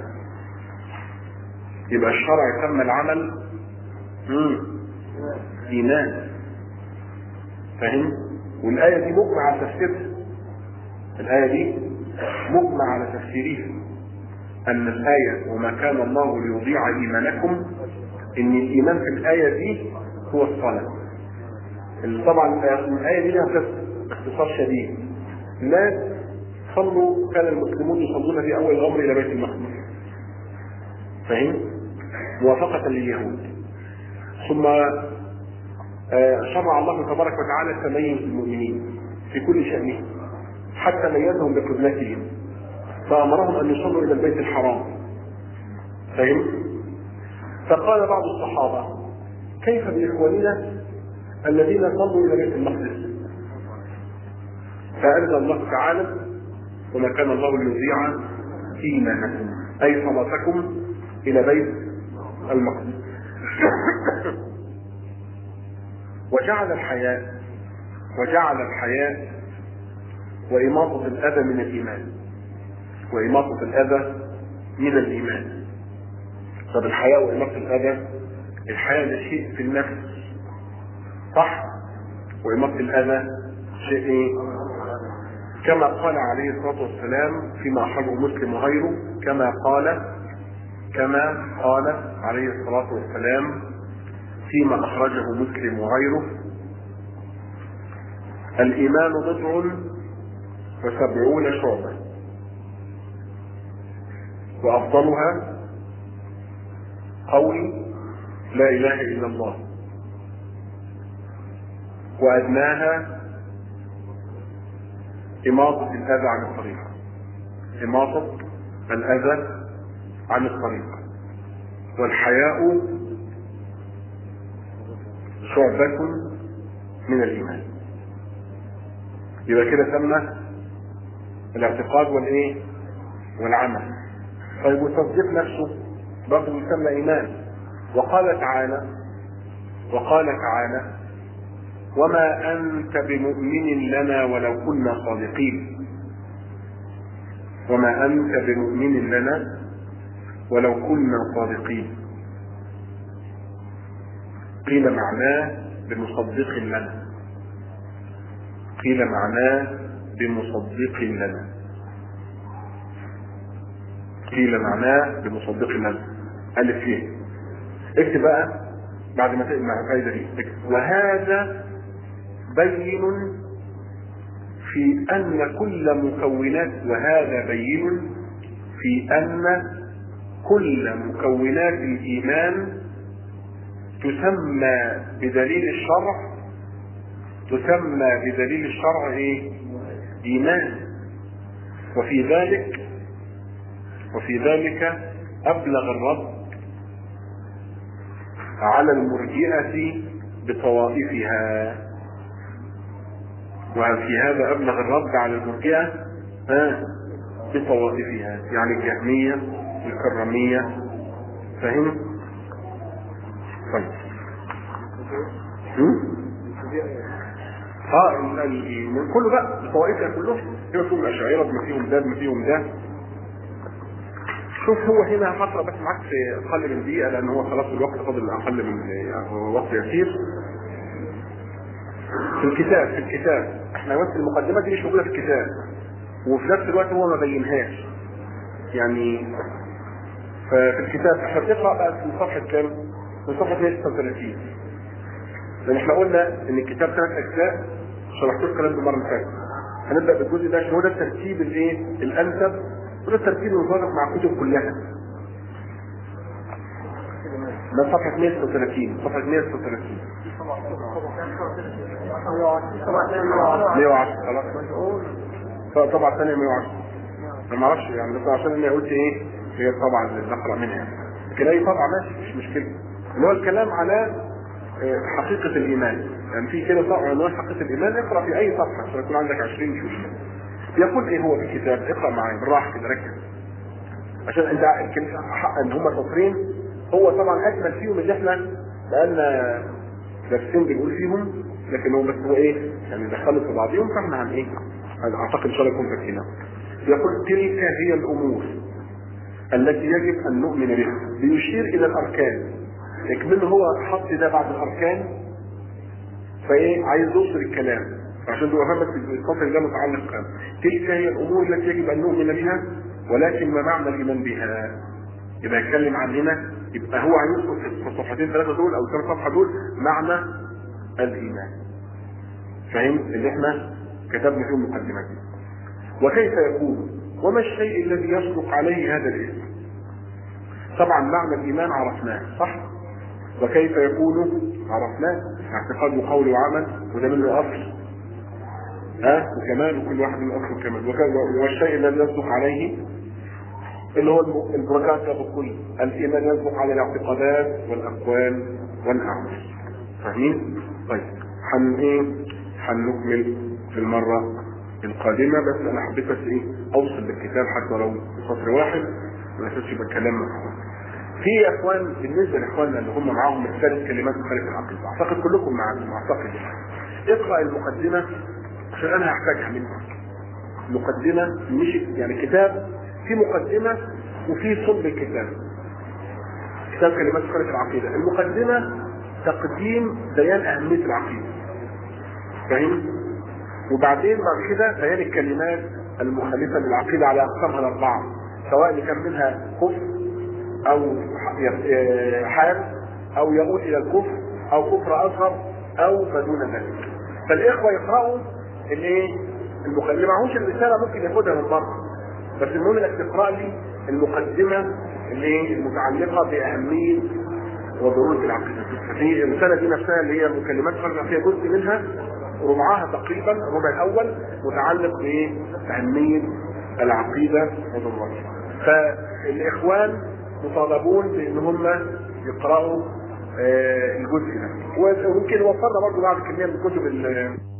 يبقى الشرع سمى العمل مم. ايمان فاهم والايه دي مجمع على تفسيرها الايه دي مجمع على تفسيرها ان الايه وما كان الله ليضيع ايمانكم ان الايمان في الايه دي هو الصلاه اللي طبعا الايه دي لها قصة- اختصار شديد الناس صلوا كان المسلمون يصلون في اول الامر الى بيت المقدس فاهم موافقه لليهود ثم آه، شرع الله تبارك وتعالى التميز المؤمنين في كل شأنهم حتى ميزهم بقبلتهم فأمرهم أن يصلوا إلى البيت الحرام فهم؟ فقال بعض الصحابة كيف بإخواننا الذين صلوا إلى بيت المقدس فأنزل الله تعالى وما كان الله ليضيع إيمانكم أي صلاتكم إلى بيت المقدس وجعل الحياء وجعل الحياء وإماطة الأذى من الإيمان وإماطة الأذى من الإيمان طب الحياء وإماطة الأذى الحياء ده شيء في النفس صح وإماطة الأذى شيء إيه؟ كما قال عليه الصلاة والسلام فيما أخرجه مسلم وغيره كما قال كما قال عليه الصلاة والسلام فيما أخرجه مسلم وغيره الإيمان بضع وسبعون شعبة وأفضلها قول لا إله إلا الله وأدناها إماطة الأذى عن الطريق إماطة الأذى عن الطريق والحياء شعبة من الإيمان يبقى كده سمى الاعتقاد والايه والعمل طيب والتصديق نفسه برضه يسمى ايمان وقال تعالى وقال تعالى وما انت بمؤمن لنا ولو كنا صادقين وما انت بمؤمن لنا ولو كنا صادقين قيل معناه بمصدق لنا قيل معناه بمصدق لنا قيل معناه بمصدق لنا ألف فيه اكتب بقى بعد ما تقرا مع الفايدة دي اكتب وهذا بين في أن كل مكونات وهذا بين في أن كل مكونات الإيمان تسمى بدليل الشرع تسمى بدليل الشرع ايه ايمان وفي ذلك وفي ذلك ابلغ الرد على المرجئة بطوائفها وفي هذا ابلغ الرد على المرجئة ها بطوائفها يعني الجهمية الكرمية فهم؟ طيب هم؟ اه ال- ال- من كله بقى الطوائف كلهم هنا فيهم الاشاعره بما فيهم ده بما فيهم ده شوف هو هنا هقرا بس معاك في اقل من دقيقه لان هو خلاص الوقت فاضل اقل من يعني وقت يسير في الكتاب في الكتاب احنا بس المقدمه دي مش موجوده في الكتاب وفي نفس الوقت هو ما بينهاش يعني ففي الكتاب احنا بنقرا بقى من صفحه كام؟ من صفحه 136 لان احنا قلنا ان الكتاب ثلاث اجزاء شرحت لكم الكلام ده المره اللي فاتت هنبدا بالجزء ده عشان هو ده الترتيب الايه الانسب وده الترتيب المتوافق مع الكتب كلها ده صفحه 136 صفحه 136 110 خلاص طبعا ثانيه 110 انا ما اعرفش يعني بس عشان انا قلت ايه هي الطبعة اللي نقرأ منها يعني. لكن أي طبعة ماشي مش مشكلة اللي هو الكلام على آه، حقيقة الإيمان يعني في كده طبعا عنوان حقيقة الإيمان اقرأ في أي صفحة عشان يكون عندك 20 مش مشكلة يقول إيه هو في الكتاب اقرأ معايا بالراحة كده ركز عشان انت يمكن حق ان هم سطرين هو طبعا اجمل فيهم اللي احنا بقالنا درسين بنقول فيهم لكن هو بس هو ايه يعني دخلوا في بعضهم فاحنا عن ايه أنا اعتقد ان شاء الله يكون فاكرينها يقول تلك هي الامور التي يجب ان نؤمن بها بيشير الى الاركان يكمل هو حط ده بعد الاركان فايه عايز يوصل الكلام عشان تبقى فاهم بس الفصل ده متعلق بها. تلك هي الامور التي يجب ان نؤمن بها ولكن ما معنى الايمان بها يبقى يتكلم عن هنا يبقى هو هيذكر في الصفحتين ثلاثه دول او ثلاث صفحه دول معنى الايمان فاهم اللي احنا كتبنا فيه المقدمات وكيف يكون وما الشيء الذي يصدق عليه هذا الاسم طبعا معنى الايمان عرفناه صح وكيف يكون عرفناه اعتقاد وقول وعمل وده منه اصل ها وكمال وكل واحد من اصل وكمال وك- والشيء الذي يصدق عليه اللي هو الم- البركات بكل الايمان يصدق على الاعتقادات والاقوال والاعمال فاهمين؟ طيب حن ايه؟ هنكمل في المره القادمه بس انا حبيت بس ايه اوصل بالكتاب حتى لو بسطر واحد ما اساسش يبقى الكلام مفهوم. في يا اخوان بالنسبه لاخواننا اللي هم معاهم الثلاث كلمات خارج العقيده اعتقد كلكم معاكم اعتقد يعني. اقرا المقدمه عشان انا هحتاجها منك مقدمه مش يعني كتاب في مقدمه وفي صلب الكتاب كتاب كلمات خارج العقيده المقدمه تقديم بيان اهميه العقيده فاهم وبعدين بعد كده بيان الكلمات المخالفه للعقيده على اقسامها الاربعه سواء اللي كان منها كفر او حال او يؤول الى الكفر او كفر اصغر او ما دون ذلك فالاخوه يقراوا الايه المقدمه معهوش الرساله ممكن ياخدها من بره بس المهم انك تقرا لي المقدمه اللي المتعلقه باهميه وضروره العقيده في الرساله دي نفسها اللي هي المكلمات خرج فيها جزء منها ربعها تقريبا الربع الاول متعلق باهميه العقيده وضرورتها فالاخوان مطالبون بان هم يقراوا آه، الجزء ده وممكن وصلنا برضه بعض كميه من كتب ال-